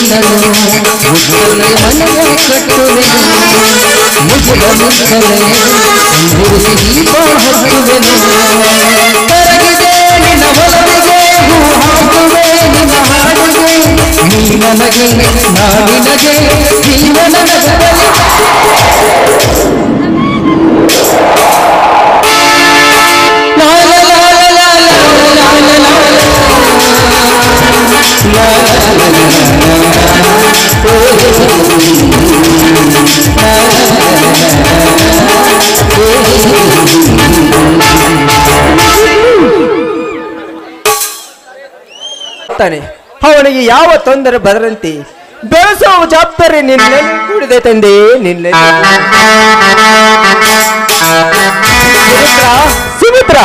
ನಿನ್ನನು ಮುತ್ತಲೆ ಮನೆಯ ಕಟ್ಟುವೆನು ಮುಗಿದ ಮುತ್ತಲೆ ಮುಗಿಸಿ ದೀಪ ಹಚ್ಚುವೆನು ಕರಗಿದೆ ನಿನ್ನ ಒಲವಿಗೆ ಹೂ ಹಾಕುವೆ ನಿನ್ನ ಹಾಡಿಗೆ ನೀ ನನಗೆ ನಾ ನಿನಗೆ ಜೀವನ ನಗರಲಿ ಲಾ ಲಾ ಲಾ ಲಾ ಲಾ ಲಾ ಲಾ ಲಾ ತಾನೆ ಅವನಿಗೆ ಯಾವ ತೊಂದರೆ ಬರದಂತೆ ಬೆಳೆಸುವ ಜವಾಬ್ದಾರಿ ನಿನ್ನೆ ಕೂಡಿದೆ ತಂದೆ ನಿನ್ನೆ ಸುಮಿತ್ರ ಸುಮಿತ್ರ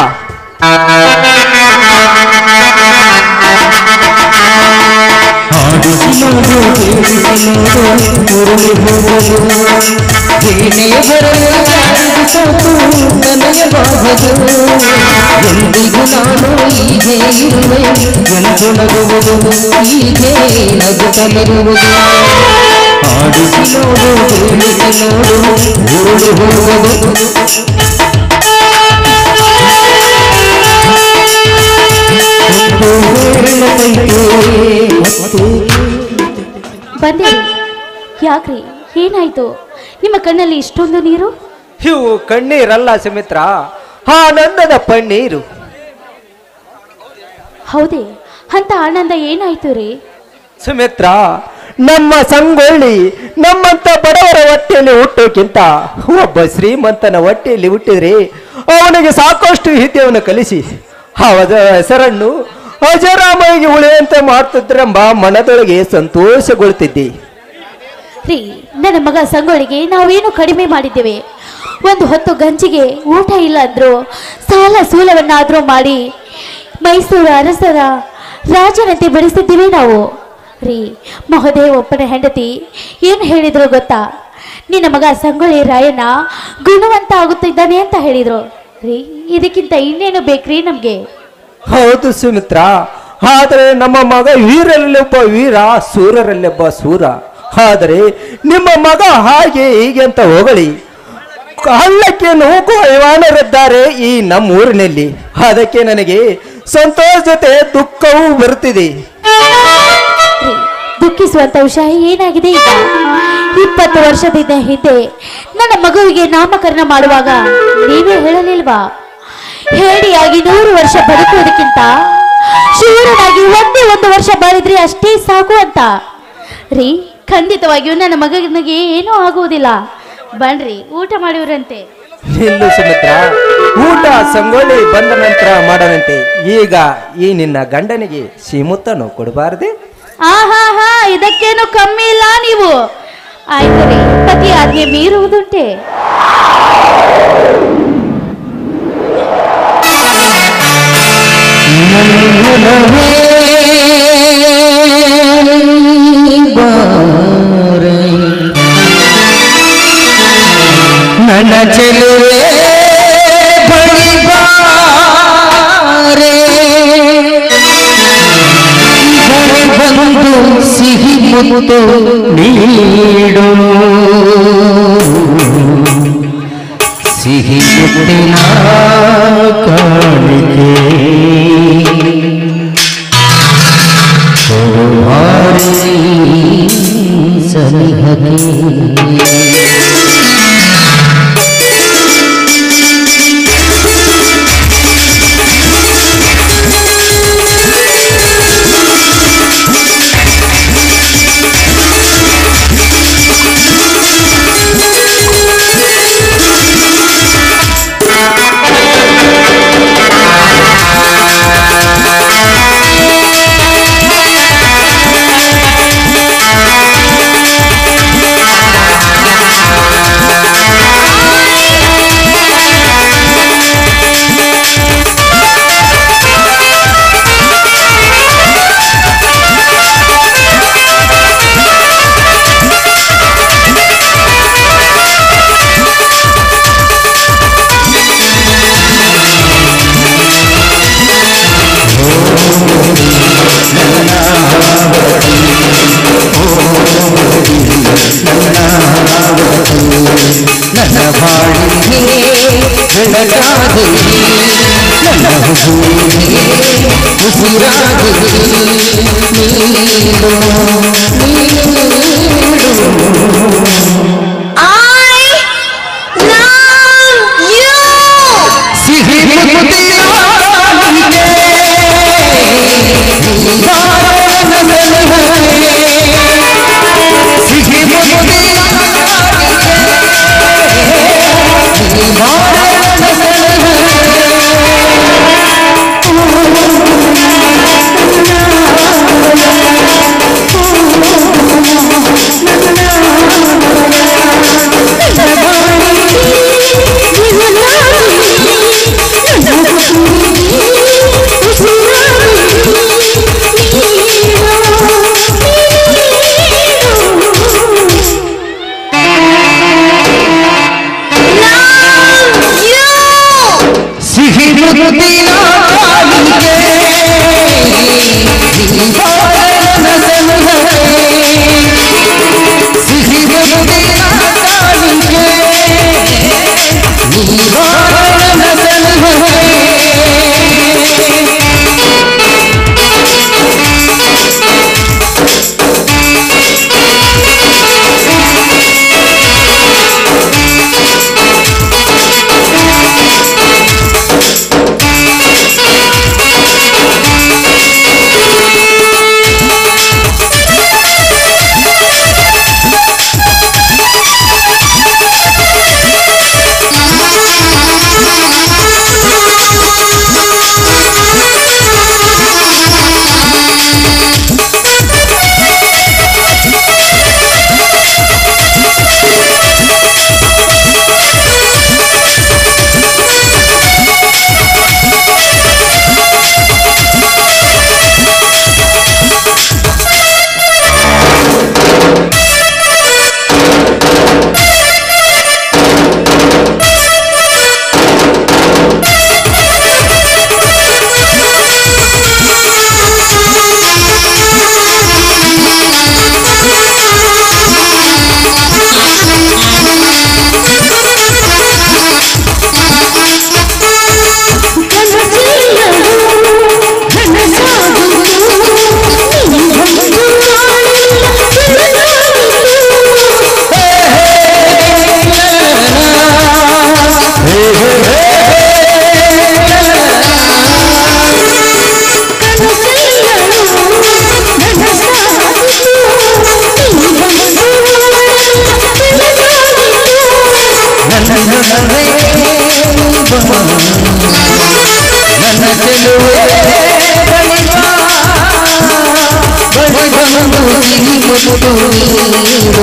ಆಡಿಸಿ ನೋಡು ಕೇಳಿಸಿ ನೋಡು ಉರುಳಿ ಹೋಗಲು ಏನೇ ಬರಲು ಯಾರಿಗೂ ಸಾಕು ನನಗೆ ಬಾಗದು ಎಂದಿಗೂ ನಾನು ಹೀಗೆ ಇರುವೆ ಎಂದು ನಗುವುದು ಹೀಗೆ ನಗುತ್ತಲಿರುವುದು ಆಡಿಸಿ ನೋಡು ಕೇಳಿಸಿ ನೋಡು ಉರುಳಿ ಹೋಗದು ಬಂದಿರಿ ಯಾಕ್ರಿ ಏನಾಯ್ತು ನಿಮ್ಮ ಕಣ್ಣಲ್ಲಿ ಇಷ್ಟೊಂದು ನೀರು ಇವು ಕಣ್ಣೀರಲ್ಲ ಸುಮಿತ್ರ ಆನಂದದ ಪನ್ನೀರು ಹೌದೇ ಅಂತ ಆನಂದ ಏನಾಯ್ತು ರೀ ಸುಮಿತ್ರ ನಮ್ಮ ಸಂಗೊಳ್ಳಿ ನಮ್ಮಂತ ಬಡವರ ಹೊಟ್ಟೆಯಲ್ಲಿ ಹುಟ್ಟೋಕ್ಕಿಂತ ಒಬ್ಬ ಶ್ರೀಮಂತನ ಹೊಟ್ಟೆಯಲ್ಲಿ ಹುಟ್ಟಿದ್ರೆ ಅವನಿಗೆ ಸಾಕಷ್ಟು ವಿದ್ಯೆಯನ್ನು ಕಲಿಸಿ ಅವರ ಹೆಸರನ್ನು ಅಜರಾಮರಿಗೆ ಉಳಿಯುವಂತೆ ಮಾಡ್ತಿದ್ರೆಂಬ ಮನದೊಳಗೆ ಸಂತೋಷಗೊಳ್ತಿದ್ದೆ ರೀ ನನ್ನ ಮಗ ಸಂಗೊಳಿಗೆ ನಾವೇನು ಕಡಿಮೆ ಮಾಡಿದ್ದೇವೆ ಒಂದು ಹೊತ್ತು ಗಂಜಿಗೆ ಊಟ ಇಲ್ಲ ಅಂದ್ರು ಸಾಲ ಸೂಲವನ್ನಾದ್ರೂ ಮಾಡಿ ಮೈಸೂರು ಅರಸರ ರಾಜನಂತೆ ಬೆಳೆಸಿದ್ದೀವಿ ನಾವು ರೀ ಮಹೋದಯ ಒಪ್ಪನ ಹೆಂಡತಿ ಏನು ಹೇಳಿದ್ರು ಗೊತ್ತಾ ನಿನ್ನ ಮಗ ಸಂಗೊಳ್ಳಿ ರಾಯಣ್ಣ ಗುಣವಂತ ಆಗುತ್ತಿದ್ದಾನೆ ಅಂತ ಹೇಳಿದ್ರು ರೀ ಇದಕ್ಕಿಂತ ಇನ್ನೇನು ಬೇಕ್ರಿ ನಮಗೆ ಹೌದು ಸುಮಿತ್ರ ಆದರೆ ನಮ್ಮ ಮಗ ವೀರರಲ್ಲೊಬ್ಬ ವೀರ ಸೂರರಲ್ಲೊಬ್ಬ ಸೂರ ಆದರೆ ನಿಮ್ಮ ಮಗ ಹಾಗೆ ಹೀಗೆ ಅಂತ ಹೊಗಳಿ ಹಳ್ಳಕ್ಕೆ ನೂಕು ಹೈವಾಣರಿದ್ದಾರೆ ಈ ನಮ್ಮ ಊರಿನಲ್ಲಿ ಅದಕ್ಕೆ ನನಗೆ ಸಂತೋಷ ಜೊತೆ ದುಃಖವೂ ಬರುತ್ತಿದೆ ರೀ, ದುಃಖಿಸುವಂತ ವಿಷಯ ಏನಾಗಿದೆ ಈಗ ಇಪ್ಪತ್ತು ವರ್ಷದಿಂದ ಹಿಂದೆ ನನ್ನ ಮಗುವಿಗೆ ನಾಮಕರಣ ಮಾಡುವಾಗ ನೀವೇ ಹೇಳಲಿಲ್ವಾ ಹೇಳಿಯಾಗಿ ನೂರು ವರ್ಷ ಬದುಕುವುದಕ್ಕಿಂತ ಶೂರನಾಗಿ ಒಂದೇ ಒಂದು ವರ್ಷ ಬಾಳಿದ್ರೆ ಅಷ್ಟೇ ಸಾಕು ಅಂತ ರೀ ಖಂಡಿತವಾಗಿಯೂ ನನ್ನ ಮಗನಿಗೆ ಏನೂ ಆಗುವುದಿಲ್ಲ ಬನ್ರಿ ಊಟ ಮಾಡಿವ್ರಂತೆ ನಿಲ್ಲು ಸುಮಿತ್ರ ಊಟ ಸಂಗೊಳ್ಳಿ ಬಂದ ನಂತರ ಮಾಡದಂತೆ ಈಗ ಈ ನಿನ್ನ ಗಂಡನಿಗೆ ಶ್ರೀಮುತ್ತನು ಕೊಡಬಾರದೆ ಆಹಾ ಹಾ ಇದಕ್ಕೇನು ಕಮ್ಮಿ ಇಲ್ಲ ನೀವು ಆಯ್ತು ರೀ ಪತಿ ಆಜ್ಞೆ ಮೀರುವುದುಂಟೆ ನನ್ನ ಚೆಲುವೆ ಬಳಿ ಬಾರೆ ಬಳಿ ಬಂದು ಸಿಹಿ ಮುತ್ತು ನೀಡು ಸಿಹಿ ಮುತ್ತಿನ ಕಾಣಿಕೆ ಕೊಡುವಾರಿ ಸನಿಹಗೆ ಠಠಠಠ ಬೆಳಕಾದೆ ನನ್ನ ಹೃದಯಕ್ಕೆ ಉಸಿರಾದೆ ನೀನು I love you. ಸಿಹಿ ಮುತ್ತಿನ ಸಿಹಿ ಸಿಹಿ ಮುತ್ತಿನ ಸಿಹಿ ಮುತ್ತಿನ ನನ್ನ ಚೆಲುವೆ ಬಳಿವಾ ಬಳಿ ಬಂದು ಸಿಹಿ ಮುತ್ತು ನೀಡು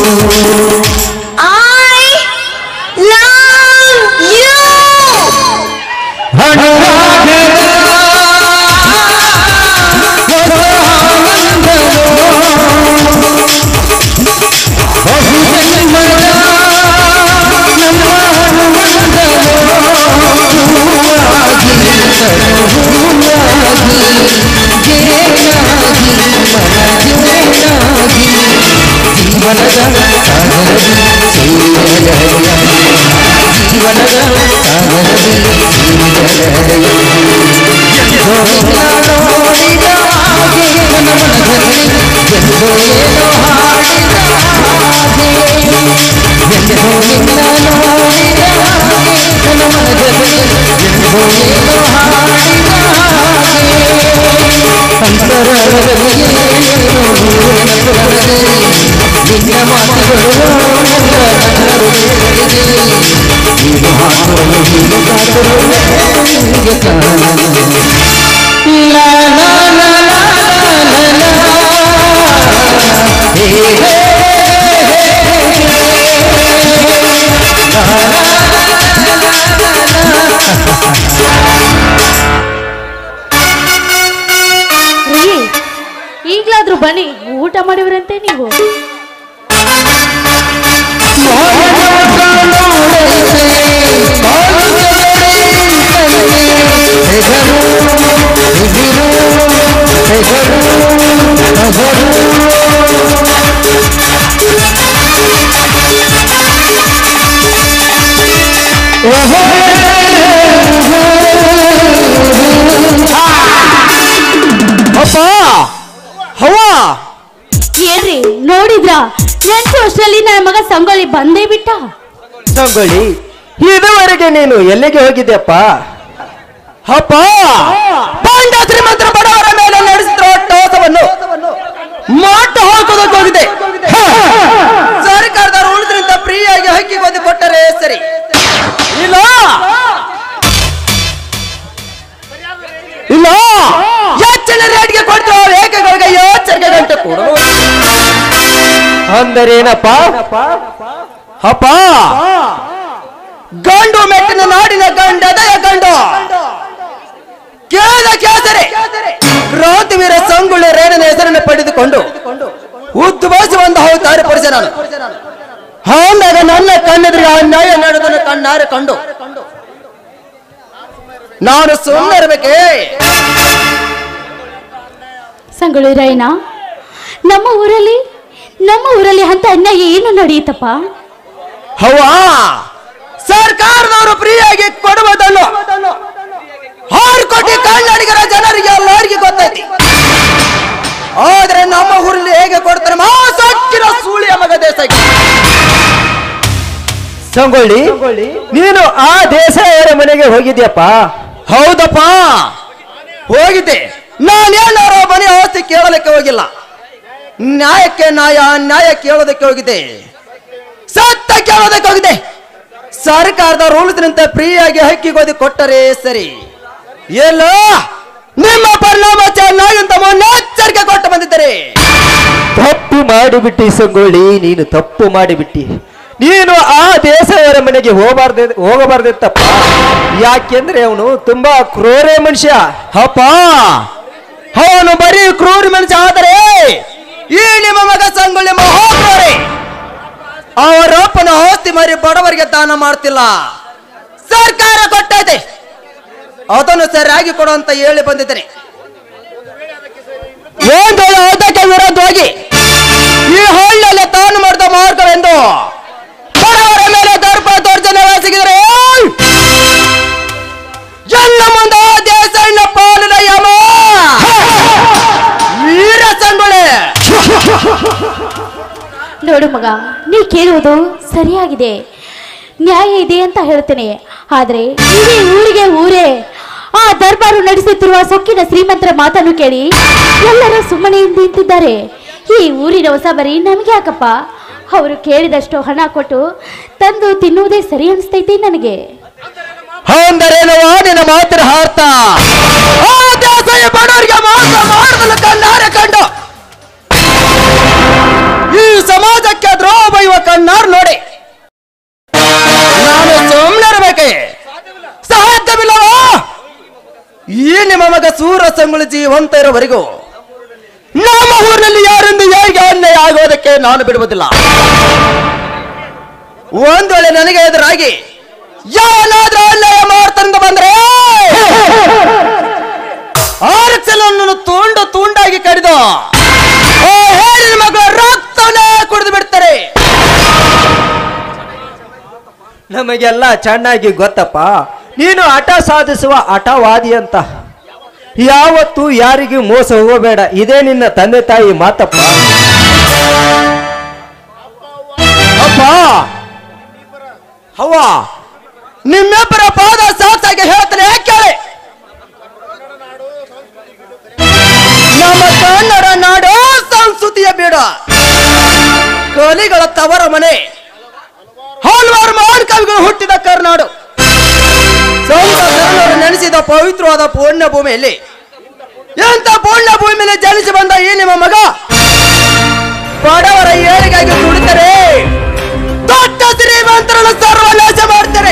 I love you. ಅನುರಾಗದ ಹೊಸ ಆನಂದವೋ ಬಹುಜನ್ಮದ ನಮ್ಮ ಹನುಮಂತವೋ ಹೂವಾಗಿ ಹೂವಾಗಿ ಜೇನಾಗಿ ಮನಜೇನಾಗಿ ಜೀವನದ ಸಾಗರದಿ ಸೇರಲಯ ಜೀವನದ ಸಾಗರದಿ ಸೇರಲಯ ಎಂದೋ ನಿನ್ನ ನೋಡಿದ ಹಾಗೆ ನನ್ನ ಮನದಲ್ಲಿ ಎಂದೋ ಏನೋ ಹಾಡಿದ ಹಾಗೆ ಎಂದೋ ನಿನ್ನ ನೋಡಿದ ಹಾಗೆ ನನ್ನ ಮನದಲ್ಲಿ ಎಂದೋ ಏನೋ ಹಾಡಿದ ಹಾಗೆ ಅಂತರದಲ್ಲಿ ಏನೋ ನೆನಪುಗಳಲ್ಲಿ ನಿನ್ನ ಮಾತುಗಳು ನನ್ನ ನನ್ನ ಹೃದಯಗಳಿಗೆ ನೀನು ಹಾಕುವ ನೀನು ಕಾತುರು ನಿನಗೆ ಕಾರಣ ಲಾ ಲಾ ಲಾ ಲಾ ಲಾ ಲಾ ಹೇ ಹೇ ರೀ ಈಗ್ಲಾದ್ರೂ ಬನ್ನಿ ಊಟ ಮಾಡಿವ್ರಂತೆ ನೀವು ಓಹೋ ಬಂದೇ ಬಿಟ್ಟ ಸಂಗೊಳ್ಳಿ ಇದುವರೆಗೆ ನೀನು ಎಲ್ಲಿಗೆ ಹೋಗಿದ್ದೆಪ್ಪ ಅಪ್ಪ ಪಾಂಡ ಶ್ರೀಮಂತರ ಬಡವರ ಮೇಲೆ ನಡೆಸಿದ ಟೋಸವನ್ನು ಮಾಟ ಹಾಕೋದಕ್ಕೆ ಹೋಗಿದೆ ಸರ್ಕಾರದವರು ಉಳಿದ್ರಿಂದ ಫ್ರೀಯಾಗಿ ಹಕ್ಕಿ ಬಂದು ಕೊಟ್ಟರೆ ಸರಿ ಇಲ್ಲ ಇಲ್ಲ ಹೆಚ್ಚಿನ ರೇಟ್ಗೆ ಕೊಡ್ತಾರೆ ಏಕಗಳಿಗೆ ಯೋಚನೆಗೆ ಗಂಟೆ ಕೊಡಲು ಅಂದರೇನಪ್ಪ ಅಪ್ಪ ಗಂಡು ಮೆಟ್ಟಿನ ನಾಡಿನ ಗಂಡದಯ ಗಂಡು ಕೇದ ಕೇಸರಿ ಕ್ರಾಂತಿವೀರ ಸಂಗುಳ್ಳ ರೇಣನ ಹೆಸರನ್ನು ಪಡೆದುಕೊಂಡು ಉದ್ಭವಿಸಿ ಒಂದು ಅವತಾರ ಪಡಿಸ ನಾನು ಆಮೇಲೆ ನನ್ನ ಕಣ್ಣೆದುರಿಗೆ ಅನ್ಯಾಯ ನಡೆದನ್ನು ಕಣ್ಣಾರೆ ಕಂಡು ನಾನು ಸುಮ್ಮನಿರ್ಬೇಕೇ ಸಂಗೊಳ್ಳಿ ರಾಯಣ್ಣ ನಮ್ಮ ಊರಲ್ಲಿ ನಮ್ಮ ಊರಲ್ಲಿ ಅಂತ ಅನ್ಯಾಯ ಏನು ನಡೆಯುತ್ತಪ್ಪ ಹವಾ ಸರ್ಕಾರದವರು ಫ್ರೀಯಾಗಿ ಕೊಡುವುದನ್ನು ಆರು ಕೋಟಿ ಕನ್ನಡಿಗರ ಜನರಿಗೆ ಎಲ್ಲರಿಗೆ ಗೊತ್ತೈತಿ ಆದ್ರೆ ನಮ್ಮ ಊರಲ್ಲಿ ಹೇಗೆ ಕೊಡ್ತಾರೆ ಮಾ ಸೊಕ್ಕಿನ ಸೂಳಿಯ ಮಗ ದೇಶಕ್ಕೆ ಸಂಗೊಳ್ಳಿ ನೀನು ಆ ದೇಸಾಯರ ಮನೆಗೆ ಹೋಗಿದ್ಯಪ್ಪ ಹೌದಪ್ಪ ಹೋಗಿದ್ದೆ ನಾನೇನಾರೋ ಮನೆ ಆಸ್ತಿ ಕೇಳಲಿಕ್ಕೆ ಹೋಗಿಲ್ಲ ನ್ಯಾಯಕ್ಕೆ ನ್ಯಾಯ ನ್ಯಾಯ ಕೇಳೋದಕ್ಕೆ ಹೋಗಿದ್ದೆ ಸತ್ತ ಕೇಳೋದಕ್ಕೆ ಹೋಗಿದೆ ಸರ್ಕಾರದ ರೂಲ್ಸ್ನಂತೆ ಫ್ರೀಯಾಗಿ ಹಕ್ಕಿಗೋದಿ ಕೊಟ್ಟರೆ ಸರಿ ಎಲ್ಲ ನಿಮ್ಮ ಪರಿಣಾಮ ಚೆನ್ನಾಗಿ ಅಂತ ಮುನ್ನೆಚ್ಚರಿಕೆ ಕೊಟ್ಟು ಬಂದಿದ್ದಾರೆ ತಪ್ಪು ಮಾಡಿಬಿಟ್ಟಿ ಸಂಗೊಳ್ಳಿ ನೀನು ತಪ್ಪು ಮಾಡಿಬಿಟ್ಟಿ ನೀನು ಆ ದೇಸಾಯರ ಮನೆಗೆ ಹೋಗಬಾರ್ದ ಹೋಗಬಾರ್ದಿತ್ತಪ್ಪ ಯಾಕೆಂದ್ರೆ ಅವನು ತುಂಬಾ ಕ್ರೂರೆ ಮನುಷ್ಯ ಅಪ್ಪ ಅವನು ಬರೀ ಕ್ರೂರಿ ಮನುಷ್ಯ ಆದರೆ ಈ ನಿಮ್ಮ ಮಗ ಸಂಗೊಳ್ಳಿ ಮಹೋಕ್ರೂರಿ ಅವರಪ್ಪನ ಆಸ್ತಿ ಮರಿ ಬಡವರಿಗೆ ದಾನ ಮಾಡ್ತಿಲ್ಲ ಸರ್ಕಾರ ಕೊಟ್ಟೈತೆ ಅದನ್ನು ಸರಿಯಾಗಿ ಕೊಡು ಅಂತ ಹೇಳಿ ಬಂದಿದ್ದೇನೆ ಒಂದು ವೇಳೆ ಅದಕ್ಕೆ ವಿರೋಧವಾಗಿ ಈ ಹಳ್ಳಿಯಲ್ಲಿ ತಾನು ಮಾಡಿದ ಮಾರ್ಗವೆಂದು ಬಡವರ ಮೇಲೆ ದರ್ಪ ದೌರ್ಜನ್ಯ ಎಸಗಿದರೆ ಎಲ್ಲ ಮುಂದೆ ದೇಸಣ್ಣ ಪಾಲಿನ ಯಮ ವೀರ ಸಂಗೊಳ್ಳಿ ನೋಡು ಮಗ ನೀ ಕೇಳುವುದು ಸರಿಯಾಗಿದೆ ನ್ಯಾಯ ಇದೆ ಅಂತ ಹೇಳ್ತೇನೆ ಆದ್ರೆ ಇಡೀ ಊರಿಗೆ ಊರೇ ಆ ದರ್ಬಾರು ನಡೆಸುತ್ತಿರುವ ಸೊಕ್ಕಿನ ಶ್ರೀಮಂತರ ಮಾತನ್ನು ಕೇಳಿ ಎಲ್ಲರೂ ಸುಮ್ಮನೆ ನಿಂತಿದ್ದಾರೆ ಈ ಊರಿನ ಹೊಸ ಬರೀ ನಮಗೆ ಯಾಕಪ್ಪ ಅವರು ಕೇಳಿದಷ್ಟು ಹಣ ಕೊಟ್ಟು ತಂದು ತಿನ್ನುವುದೇ ಸರಿ ಅನಿಸ್ತೈತಿ ನನಗೆ ಅಂದರೇನು ನಿನ್ನ ಮಾತಿನ ಅರ್ಥ ಆ ದಾಸಯ್ಯ ಬಡವರಿಗೆ ಮೋಸ ಮಾಡಲು ಕಣ್ಣಾರೆ ಕಂಡು ಈ ಸಮಾಜಕ್ಕೆ ದ್ರೋಹ ಬೈಯುವ ಕಣ್ಣಾರು ನೋಡಿ ನಾನು ಸುಮ್ಮನಿರ್ಬೇಕೆ ಸಾಧ್ಯವಿಲ್ಲವೋ ಈ ನಿಮ್ಮ ಮಗ ಸೂರ ಸಂಗುಳಿ ಜೀವಂತ ಇರೋವರೆಗೂ ನಮ್ಮ ಊರಿನಲ್ಲಿ ಯಾರಿಂದ ಯಾರಿಗೆ ಅನ್ಯಾಯ ಆಗೋದಕ್ಕೆ ನಾನು ಬಿಡುವುದಿಲ್ಲ ಒಂದ್ ವೇಳೆ ನನಗೆ ಎದುರಾಗಿ ಯಾವನಾದ್ರೂ ಅನ್ಯಾಯ ಮಾಡ್ತಂದು ಬಂದ್ರೆ ಆರಕ್ಷಲನ್ನು ತುಂಡು ತುಂಡಾಗಿ ಕಡಿದು ಆ ಹೇಳಿನ ಮಗಳು ರಕ್ತವನ್ನೇ ಕುಡಿದು ಬಿಡ್ತಾರೆ ನಮಗೆಲ್ಲ ಚೆನ್ನಾಗಿ ಗೊತ್ತಪ್ಪ ನೀನು ಹಠ ಸಾಧಿಸುವ ಹಠವಾದಿ ಅಂತ ಯಾವತ್ತು ಯಾರಿಗೂ ಮೋಸ ಹೋಗಬೇಡ ಇದೇ ನಿನ್ನ ತಂದೆ ತಾಯಿ ಮಾತಪ್ಪ ಅಪ್ಪ ಅವ್ವ ನಿಮ್ಮಿಬ್ಬರ ಪಾದ ಸಾಕ್ಷಾಗಿ ಹೇಳ್ತಾನೆ ಕೇಳಿ ನಮ್ಮ ಕನ್ನಡ ನಾಡು ಸಂಸ್ಕೃತಿಯ ಬೀಡ ಕಲಿಗಳ ತವರ ಮನೆ ಹಲವಾರು ಮಹಾನ್ ಕವಿಗಳು ಹುಟ್ಟಿದ ಕರ್ನಾಡು ಸಂತ ಶರಣರು ನೆನೆಸಿದ ಪವಿತ್ರವಾದ ಪುಣ್ಯ ಭೂಮಿಯಲ್ಲಿ ಎಂತ ಪುಣ್ಯ ಭೂಮಿಯಲ್ಲಿ ಜನಿಸಿ ಬಂದ ಈ ನಿಮ್ಮ ಮಗ ಬಡವರ ಏಳಿಗಾಗಿ ದುಡಿತಾರೆ ದೊಡ್ಡ ಶ್ರೀಮಂತರನ್ನು ಸರ್ವನಾಶ ಮಾಡ್ತಾರೆ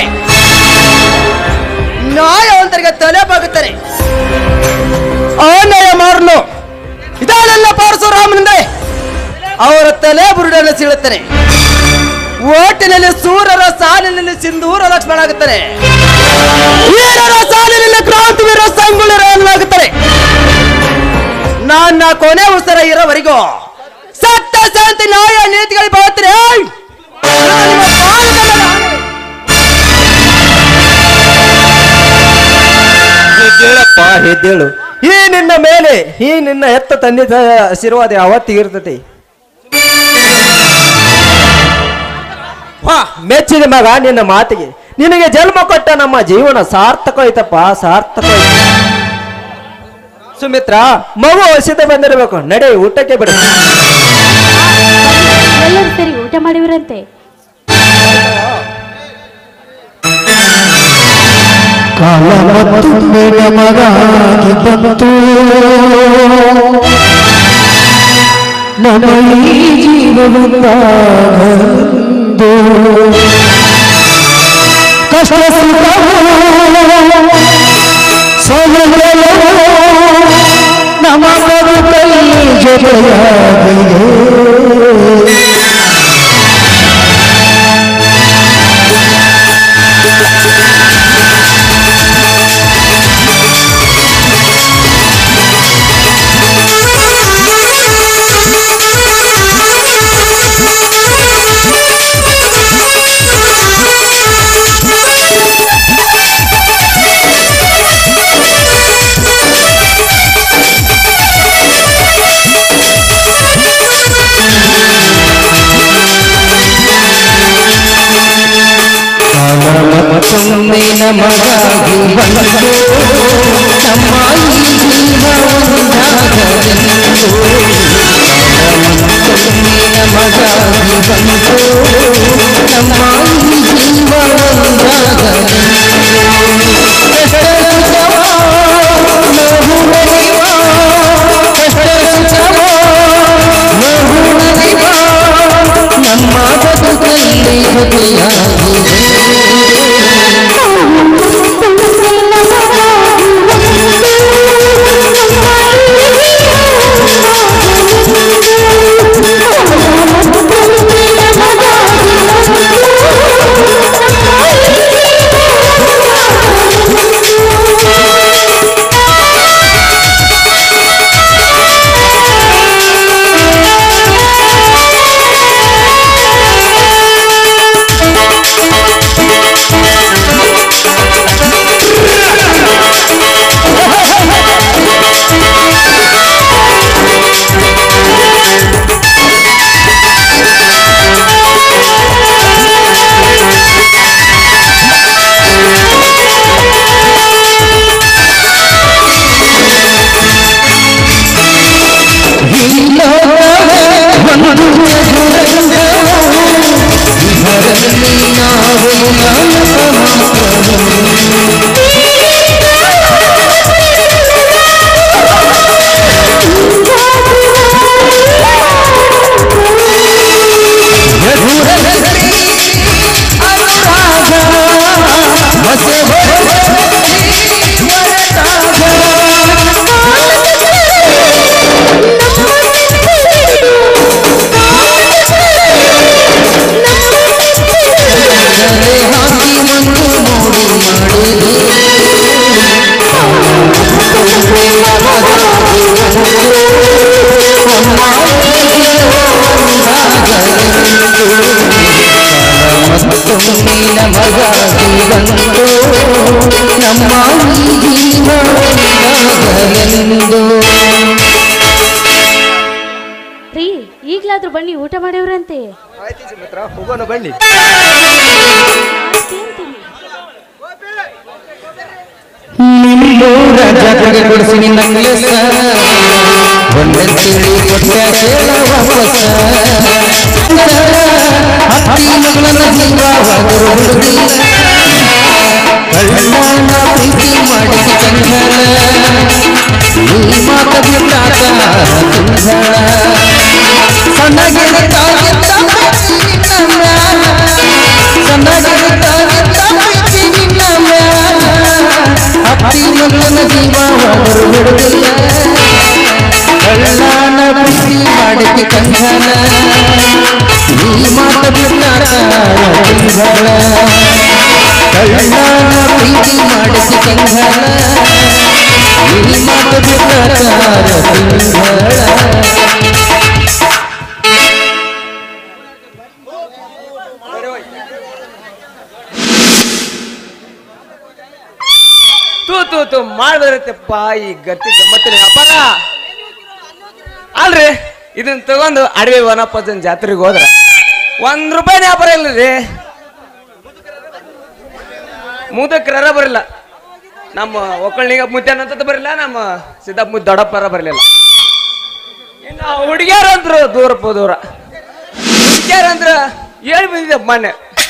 ನ್ಯಾಯವಂತರಿಗೆ ತಲೆ ಬಾಗುತ್ತಾರೆ ಅನ್ಯಾಯ ಮಾರನು ಇದನ್ನೆಲ್ಲ ಪರಶುರಾಮನಿಂದ ಅವರ ತಲೆ ಬುರುಡನ್ನು ಸೀಳುತ್ತಾರೆ ಓಟಿನಲ್ಲಿ ಸೂರರ ಸಾಲಿನಲ್ಲಿ ಸಿಂಧೂರ ಲಕ್ಷ್ಮಣ ಆಗುತ್ತಾರೆ ವೀರರ ಸಾಲಿನಲ್ಲಿ ಕ್ರಾಂತಿವೀರ ಸಂಗುಳರಾಗುತ್ತಾರೆ ನನ್ನ ಕೊನೆ ಉತ್ಸರ ಇರೋವರೆಗೂ ಸತ್ಯ ಶಾಂತಿ ನ್ಯಾಯ ನೀತಿಗಳು ಬರ್ತಾರೆ ಹೆದ್ದೇಳಪ್ಪ ಹೆದ್ದೇಳು ಈ ನಿನ್ನ ಮೇಲೆ ಈ ನಿನ್ನ ಎತ್ತ ತಂದೆ ತಾಯಿಯ ಆಶೀರ್ವಾದ ಯಾವತ್ತಿಗೆ ಇರ್ತೈತಿ ಹಾ ಮೆಚ್ಚಿದ ಮಗ ನಿನ್ನ ಮಾತಿಗೆ ನಿನಗೆ ಜನ್ಮ ಕೊಟ್ಟ ನಮ್ಮ ಜೀವನ ಸಾರ್ಥಕ ಐತಪ್ಪ ಸಾರ್ಥಕ ಐತೆ. ಸುಮಿತ್ರ ಮಗು ಹೊಸಿದ ಬಂದಿರಬೇಕು ನಡೆ ಊಟಕ್ಕೆ ಬಿಡ ಎಲ್ಲರೂ ಸರಿ ಊಟ ಮಾಡಿವ್ರಂತೆ ಕಾಲ ಮತ್ತೊಮ್ಮೆ ನಮಗಾಗಿ ಬಂತು ನಮ್ಮ ಈ ಜೀವವೊಂದಾಗಲೆಂದು ಕಷ್ಟ ಸುಖವೋ ಸೊಗಳೆಲ್ಲವೋ ನಮ್ಮ ಬದುಕಲ್ಲಿ ಜೊತೆಯಾಗಿದೆ ಮತ್ತೊಮ್ಮೆ ನಮಗಾಗಿ ಬಂದು ನಮ್ಮ ಈ ಜೀವ ಒಂದಾಗಲೆಂದು ಮತ್ತೊಮ್ಮೆ ನಮಗಾಗಿ ಬಂದು ನಮ್ಮ ಈ ಜೀವ ಒಂದಾಗಲೆಂದು ಕಷ್ಟ ಸುಖವ ನೋವು ನಲಿವ, ಕಷ್ಟ ಸುಖವ ನೋವು ನಲಿವ, ನಮ್ಮ ಬದುಕಲ್ಲಿ ಜೊತೆಯಾಗಿದೆ ಇದರಲ್ಲಿ ನಾವು ನಾಲ್ಕು ಮಾತ್ರವೇ. ಎದುರಲ್ಲಿ ಅನುರಾಗ ಬಸವರಲ್ಲಿ ಕರೆ ಹಾಕಿ ಮಣ್ಣು ಮೋಡಿ ಮಾಡಿದೆ ಮತ್ತೊಮ್ಮೆ ನಮಗಾಗಿ ಬಂದು ನಮ್ಮ ಈ ಜೀವ ಒಂದಾಗಲೆಂದು ರೀ ಈಗ್ಲಾದ್ರೂ ಬನ್ನಿ ಊಟ ಮಾಡಿವ್ರಂತೆ ಆಯ್ತು ಸುಮಿತ್ರ ಹೋಗೋಣ ಬನ್ನಿ ತಿಂತೀನಿ ನಿಮ್ಮೂರ ಜಾತ್ರೆಗೆ ಕೊಡಿಸಿ ನಿನ್ನ ಕೆಲಸ ಒಂದೇ ತಿಳಿ ಕೊಟ್ಟ ಕೇಳ ವಾಪಸ ಹತ್ತಿ ಮಗಳನ್ನ ಜೀವವಾದರು ಹುಡುಗಿ ಕಳ್ಳನ ಪ್ರೀತಿ ಮಾಡಿಸಿ ಕಂಗನ ಈ ಮಾತ ಬಿಟ್ಟಾತ ತುಂಗಳ ಸಣ್ಣಗಿರುತ್ತಾಗಿದ್ದ ಪ್ರೀತಿ ನಿನ್ನ ಮ್ಯಾಲ ಸಣ್ಣಗಿರುತ್ತಾಗಿದ್ದ ಪ್ರೀತಿ ನಿನ್ನ ಮ್ಯಾಲ ಹತ್ತಿ ಮಗಳನ ಜೀವವಾದರು ಹುಡುಗಿಯ ಕಳ್ಳನ ಪ್ರೀತಿ ಮಾಡಿಸಿ ಕಂಗನ ಈ ಮಾತ ಬಿಟ್ಟಾತ ತುಂಗಳ ಕಳ್ಳನ ಪ್ರೀತಿ ಮಾಡಿಸಿ ಕಂಗನ ಈ ಮಾತ ಬಿಟ್ಟಾತ ತುಂಗಳ ತೂ ತೂ ತೂ ಮಾಡ್ಬರತ್ತಪ್ಪ ಈ ಗಟ್ಟಿ ಗಮ್ಮತ್ತಿನ ವ್ಯಾಪಾರ ಅಲ್ರಿ ಇದನ್ನ ತಗೊಂಡು ಅಡವಿ ವನಪದನ್ ಜಾತ್ರೆಗೆ ಹೋದ್ರ ಒಂದ್ ರೂಪಾಯಿ ವ್ಯಾಪಾರ ಇಲ್ರಿ ಮುದಕ್ರರ ಬರಲಿಲ್ಲ ನಮ್ಮ ಒಕ್ಕಳ್ನಿಗ ಮುತ್ಯಾನಂತದ ಬರಲಿಲ್ಲ ನಮ್ಮ ಸಿದ್ದಪ್ಪ ಮುದ್ದ ದೊಡ್ಡಪ್ಪರ ಬರಲಿಲ್ಲ ಇನ್ನು ಹುಡುಗಿಯರಂದ್ರು ದೂರಪ್ಪ ದೂರ ಹುಡುಗಿಯರಂದ್ರ ಹೇಳಿ ಬಂದಿದ್ದೆ ಮೊನ್ನೆ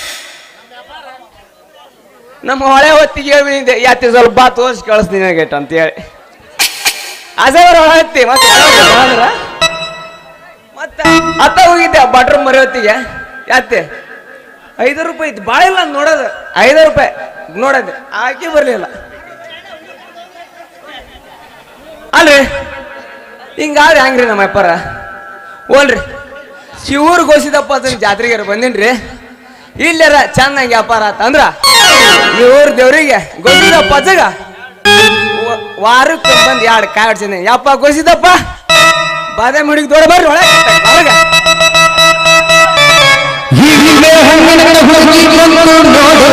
ನಮ್ಮ ಹೊಳೆ ಹೊತ್ತಿಗೆ ಹೇಳಿ ಬಂದಿದ್ದೆ ಯಾತಿ ಸ್ವಲ್ಪ ಬಾ ತೋರಿಸಿ ಕಳಿಸ್ತೀನಿ ನನಗೆ ಅಂತ ಹೇಳಿ ಅಸವರ ಹೊತ್ತಿ ಮತ್ತೆ ಅಂದ್ರ ಮತ್ತ ಅತ್ತ ಹೋಗಿದ್ದೆ ಬಟ್ರ್ ಮರಿ ಹೊತ್ತಿಗೆ ಯಾತೆ ಐದು ರೂಪಾಯಿ ಇತ್ತು ಭಾಳ ಇಲ್ಲ ನೋಡೋದು ಐದು ರೂಪಾಯಿ ನೋಡೋದು ಆಕಿ ಬರ್ಲಿಲ್ಲ ಅಲ್ರಿ ಹಿಂಗಾದ್ರೆ ಹೆಂಗ್ರಿ ನಮ್ಮ ಅಪ್ಪರ ಓಲ್ರಿ ಶಿವೂರ್ ಗೋಸಿದಪ್ಪ ಅದನ್ನ ಜಾತ್ರೆಗೆ ಬಂದಿನ್ರಿ ಇಲ್ಲಾರ ಚೆನ್ನಾಗಿ ವ್ಯಾಪಾರ ಆತ ಅಂದ್ರ ಇವ್ರ ದೇವ್ರಿಗೆ ಗೋಸಿದಪ್ಪ ಅಜ್ಜಗ ವ- ವಾರಕ್ಕೆ ಬಂದು ಎರಡು ಕಾಯಿ ಹೊಡ್ಸಿನಿ ಯಪ್ಪ ಗೋಸಿದಪ್ಪ ಬಾದಾಮಿ ಹುಡುಗಿ ದೊಡ್ಡ ಬರ್ರಿ ಒಳಗೆ ಹೊರಗ ಹೀಗೆ ಹಣ್ಣಿನ ಹುಡುಗಿ ಬಂದು ನೋಡು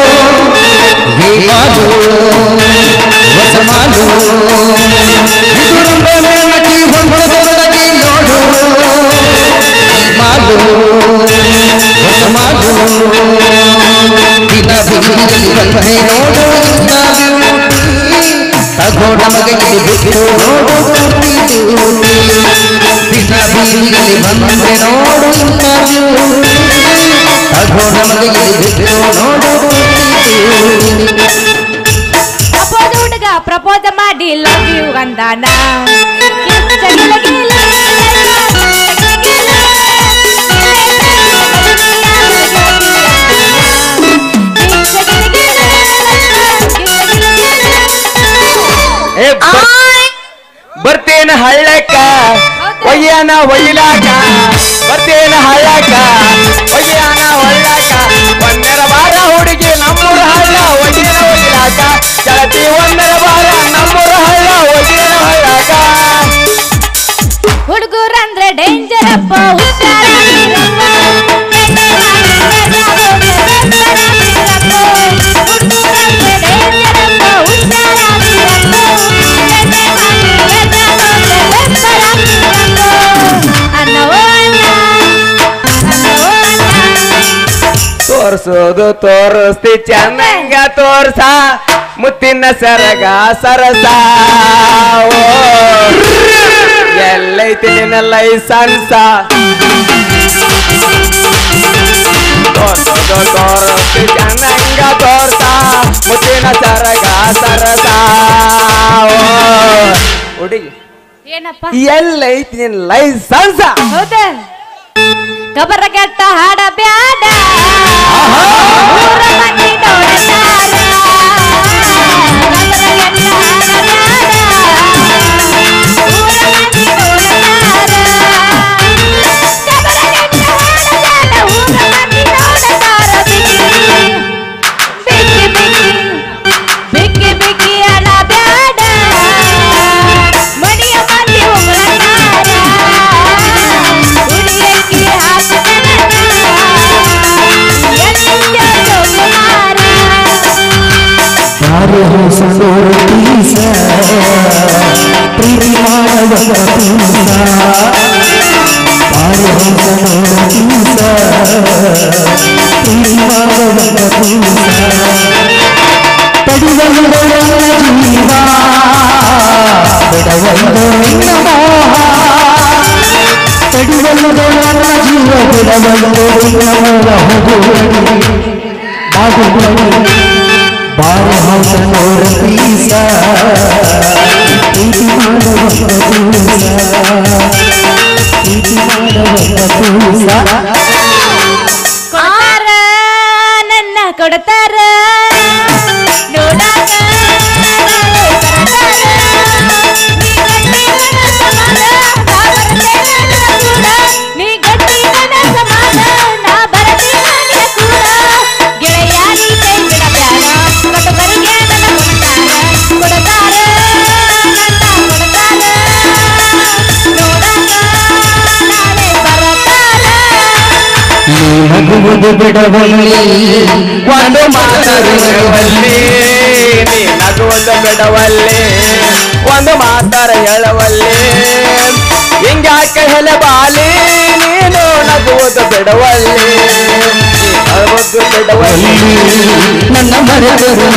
ಹೇಗಾದು ಹೊಸಮಾಲು ಇದುರಂಬೆ ಮೇಲಕ್ಕೆ ಹೊಂದದೊಳಗೆ ನೋಡು ಮಾಲು ಹೊಸಮಾಲು ದಿನ ಬಿಗಿಯಲ್ಲಿ ಬಂದರೆ ನೋಡು ಇಂಥ ಬ್ಯೂಟಿ ತಗೋ ನಮಗೆ ಇದು ಬಿಟ್ಟು ನೋಡು ಪೂರ್ತಿ ಡ್ಯೂಟಿ. ದಿನ ಬೀದಿಯಲ್ಲಿ ಬಂದರೆ ನೋಡು ಇಂಥ ಬ್ಯೂಟಿ ತಗೋ ನಮಗೆ ಇದು ಬಿಟ್ಟು ನೋಡು ಪೂರ್ತಿ ಡ್ಯೂಟಿ. ಅಪ್ಪೋದ ಹುಡುಗ ಪ್ರಪೋಸ ಮಾಡಿ ಲವ್ ಯು ಅಂದಾನ ಜಗಿಲ ಗಿಲ, ಜಗಿಲ ಏ ಬರ್- ಬರ್ತೇನ ಹಳ್ಳಕ್ಕ ಒಯ್ಯಾನ ಒಯ್ಲಾಕ ಬರ್ತೇನ ಹಳ್ಳಕ್ಕ ಒಯ್ಯಾನ ಒಳ್ಳಾಕ ಒಂದರ ಬಾರ ಹುಡುಗಿ ನಮ್ಮೂರ ಹಳ್ಳ ಒಯ್ಯನ ಒಯ್ಲಾಕ ಚಳತಿ ಒಂದರ ಬಾರ ನಮ್ಮೂರ ಹಳ್ಳ ಒಯ್ಯನ ಹಳ್ಳಾಕ ಹುಡುಗರಂದ್ರೆ ಡೇಂಜರ್ ಅಪ್ಪ ಹುಷಾರಾಗಿರಪ್ಪ. ಹುಡುಗರಂದ್ರೆ danger ಅಪ್ಪ, ಹುಷಾರಾಗಿರಪ್ಪ. ಅನ್ನವೋ ಅನ್ನ, ಅನ್ನವೋ ಅನ್ನ. ತೋರ್ಸೋದು ತೋರಿಸ್ತಿ ಚಂದಂಗ ತೋರ್ಸ ಮುತ್ತಿನ ಸರಗ ಸರಸ ಓ, ಎಲ್ಲೈತಿ ನಿನ್ನ ಲೈಸನ್ಸ ತೋರ್ಸೋದು ತೋರಿಸ್ತಿ ಚಂದಂಗ ತೋರ್ಸ ಮುತ್ತಿನ ಸರಗ ಸರಸ ಓ, ಹುಡುಗಿ ಏನಪ್ಪ ಎಲ್ಲೈತಿ ನಿನ್ನ ಲೈಸನ್ಸ ಹೌದಾ ಗಬರ ಕೆಟ್ಟ ಹಾಡ ಬ್ಯಾಡ ಊರ ಮಂದಿ ನೋಡತಾರ. ಗಬರ ಕೆಟ್ಟ ಹಾಡ ಬ್ಯಾಡ. ಊರ ಮಂದಿ ನೋಡತಾರ. ಗಬರ ಕೆಟ್ಟ ಹಾಡ ಬ್ಯಾಡ. ಊರ ಮಂದಿ ನೋಡತಾರ. ಬಿಕ್ಕಿ, ಬಿಕ್ಕಿ, ಬಿಕ್ಕಿ ಬಿಕ್ಕಿ ಅಳ ಬ್ಯಾಡ ಮಣಿಯ ಮಂದಿ ಉಗುಳತಾರ ಉಡಿಯಕ್ಕಿ ಹಾಕುತ್ತಾರ ಎಲ್ಲಿಂದ ಜೋಗುಮಾರ ಯಾರು ಹೊಸದೋರು ಪೀಸ ಪ್ರೀತಿ ಮಾಡುವ ಪೀಸ ಯಾರು ಹೊಸದೋರು ಪೀಸ ಪ್ರೀತಿ ಮಾಡುವ ಪೀಸ ತಡಿವಲು ನನ್ನ ಜೀವ ಬಿಡವಲು ನಿನ್ನ ಮೋಹ ತಡಿವಲು ನನ್ನ ಜೀವ ಬಿಡವಲು ನಿನ್ನ ಮೋಹ ಹೋಗುವಳಿ ಬಾಗುವಳಿ ಬಾರ ಹಂಸ ನೋರ ಪೀಸ ಪ್ರೀತಿ ಮಾಡುವ ಪೀಸ ಪ್ರೀತಿ ಮಾಡುವ ಪೀಸ ಕೊಡ್ತಾರ ನನ್ನ ಕೊಡ್ತಾರ ನೋಡಾಕ ನಾಳೆ ಬರ್ತಾರ. ನೀ ಗಟ್ಟಿ ನನ್ನ ಸಮಾನ, ನಾ ಬರ್ತೇನೆ ನಿನ್ನ ಕೂಡ. ಗೆಳೆಯ ನೀ ಕೈ ಬಿಡಬ್ಯಾಡ, ಕಟುಕರಿಗೆ ನನ್ನ ಕೊಡ್ತಾರ. ಕೊಡ್ತಾರ, ನನ್ನ ಕೊಡ್ತಾರ. ನೋಡಾಕ ನಾಳೆ ಬರ್ತಾರ. ನೀ ನಗುವುದು ಬಿಡವಲ್ಲಿ ಒಂದು ಮಾತರುವಲ್ಲಿ ನೀ ನಗುವುದು ಬಿಡವಲ್ಲಿ ಒಂದು ಮಾತರ ಹೇಳವಲ್ಲಿ ಹಿಂಗ್ಯಾಕೆ ಹೆಲೆ ಬಾಲಿ ನೀನು ನಗುವುದು ಬಿಡವಲ್ಲಿ ನೀ ಬದ್ದು ದೊಡ್ಡವಲ್ಲಿ ನನ್ನ ಮರೆತರು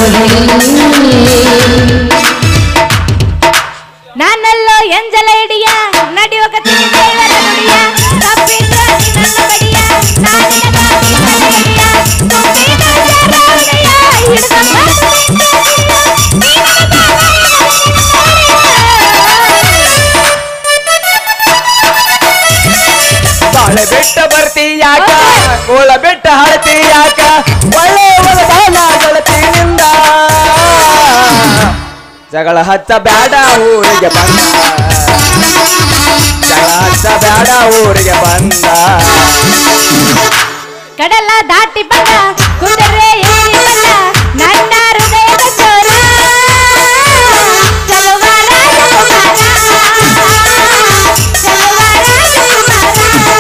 ನಾನಲ್ಲೋ ಎಂಜಲ ಹಿಡಿಯ ನಡೆಯುವ ಕತ್ತಿಗೆ ದೇವರ ನುಡಿಯ ತಪ್ಪಿದ್ರ ನಿನ್ನ ಬಡಿಯ ನಾನಿನಗಾಗಿ ತಲೆಯಡಿಯ ತುಂಬಿದ ಜರಾವಣೆಯ ಹಿಡಿದ ಮಾತು ನಿನ್ನ ಹಿಡಿಯ. ಬಾಳೆ ಬೆಟ್ಟ ಬರ್ತಿ ಯಾಕ ಕೋಳ ಬೆಟ್ಟ ಹಳತಿ ಯಾಕ ಒಳ್ಳೆ ಬಾಲ ಗಳತಿನಿಂದ ಜಗಳ ಹಚ್ಚ ಬ್ಯಾಡ ಊರಿಗೆ ಬಂದ ಜಗಳ ಹಚ್ಚ ಬ್ಯಾಡ ಊರಿಗೆ ಬಂದ ಕಡಲ ದಾಟಿ ಬಂದ ಕುದುರೆ ಏರಿ ಬಂದ ನನ್ನ ಹೃದಯದ ಚೋರ ಚಲುವ ರಾಜಕುಮಾರ ಚಲುವ ರಾಜಕುಮಾರ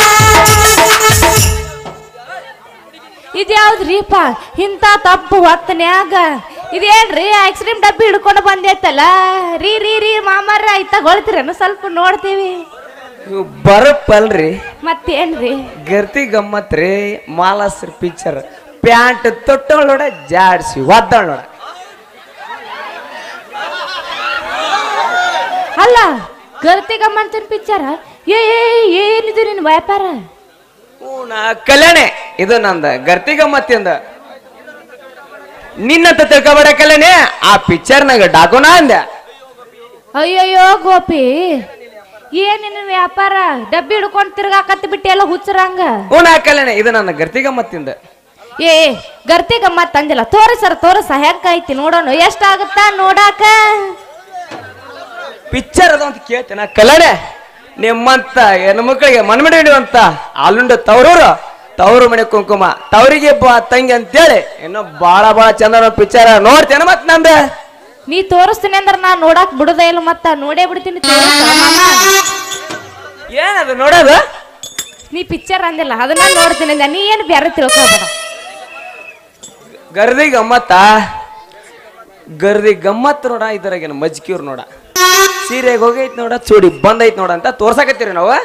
ಇದ್ಯಾವ್ದ್ರಿಪ್ಪ ಇಂಥ ತಪ್ಪು ಹೊತ್ತನ್ಯಾಗ ಇದೇನ್ರಿ ಐಸ್ ಕ್ರೀಮ್ ಡಬ್ಬಿ ಹಿಡ್ಕೊಂಡು ಬಂದೈತಲ್ಲ ರೀ ರೀ ರೀ ಮಾಮರ ಇತ್ತ ಗೊಳ್ತೀರೇನು ಸ್ವಲ್ಪ ನೋಡ್ತೀವಿ ಇವು ಬರಪ್ಪಲ್ರಿ ಮತ್ತೇನ್ರಿ ಗರ್ತಿ ಗಮ್ಮತ್ ರೀ ಮಾಲಸ್ರ ಪಿಕ್ಚರ್ ಪ್ಯಾಂಟ್ ತೊಟ್ಟೋಳ್ ನೋಡ ಜಾಡ್ಸಿ ಒದ್ದಳ್ ನೋಡ ಅಲ್ಲ ಗರ್ತಿ ಗಮ್ಮಂತಿನ ಪಿಕ್ಚರ ಏ ಏ, ಏನಿದು ನಿನ್ನ ವ್ಯಾಪಾರ ಹೂನ ಕಲ್ಯಾಣೆ ಇದು ನಂದ ಗರ್ತಿ ಗಮ್ಮತ್ತಿಂದ ನಿನ್ನಂತ ತಿಳ್ಕೊಬೇಡ ಕಲ್ಯಾಣೆ ಆ ಪಿಕ್ಚರ್ನಾಗ ಡಾಕೋನ ಅಂದೆ ಅಯ್ಯಯ್ಯೋ ಗೋಪಿ ಏನ್ ನಿನ್ನ ವ್ಯಾಪಾರ ಡಬ್ಬಿ ಹಿಡ್ಕೊಂಡ್ ತಿರ್ಗಾಕತ್ತಿ ಬಿಟ್ಟಿ ಎಲ್ಲ ಹುಚ್ಚರಂಗ ಹೂನ ಕಲ್ಯಾಣೆ ಇದು ನನ್ನ ಗರ್ತಿ ಗಮ್ಮತ್ತಿಂದ ಏ ಗರ್ತಿ ಗಮ್ಮತ್ ಅಂದಿಲ್ಲ ತೋರಿಸರ ತೋರಿಸ ಹೆಂಗ್ ಐತಿ ನೋಡೋಣ ಎಷ್ಟಾಗುತ್ತ ನೋಡಾಕ ಪಿಕ್ಚರ್ ಅದ ಅಂತ ಕೇಳ್ತೇನ ಕಲ್ಯಾಣೆ ನಿಮ್ಮಂತ ಹೆಣ್ಮಕ್ಳಿಗೆ ಮನ್ಮಡಿ ಹಿಡಿಯುವಂತ ಆಲುಂಡ ತವರೂರು ತವರು ಮನೆ ಕುಂಕುಮ ತವರಿಗೆ ಬಾ ತಂಗಿ ಅಂತೇಳಿ ಇನ್ನೂ ಬಾಳ ಬಾಳ ಚಂದ ಪಿಕ್ಚರ್ ನೋಡ್ತೇನೆ ಮತ್ ನಂದ ನೀ ತೋರಿಸ್ತೀನಿ ಅಂದ್ರ ನಾ ನೋಡಾಕ್ ಬಿಡುದೇ ಇಲ್ಲ ಮತ್ತ ನೋಡೇ ಬಿಡ್ತೀನಿ ತೋರಿಸ್ತಾರ ಮಾಮ. ಏನದು ನೋಡೋದು ನೀ ಪಿಕ್ಚರ್ ಅಂದಿಲ್ಲ ಅದನ್ನ ನೋಡ್ತೀನಿ ಅಂದೆ. ನೀ ಏನು ಬ್ಯಾರೆ ತಿಳ್ಕೊಬೇಡ ಗರ್ದಿ ಗಮ್ಮತ್ತ ಗರ್ದಿ ಗಮ್ಮತ್ ನೋಡ ಇದ್ರಾಗೇನು ಮಜ್ಕಿವ್ರು ನೋಡ ಸೀರೆಗೆ ಹೋಗೈತ್ ನೋಡ ಚೂಡಿ ಬಂದೈತ್ ನೋಡ ಅಂತ ತೋರ್ಸಾಕತ್ತೀರಿ ನಾವು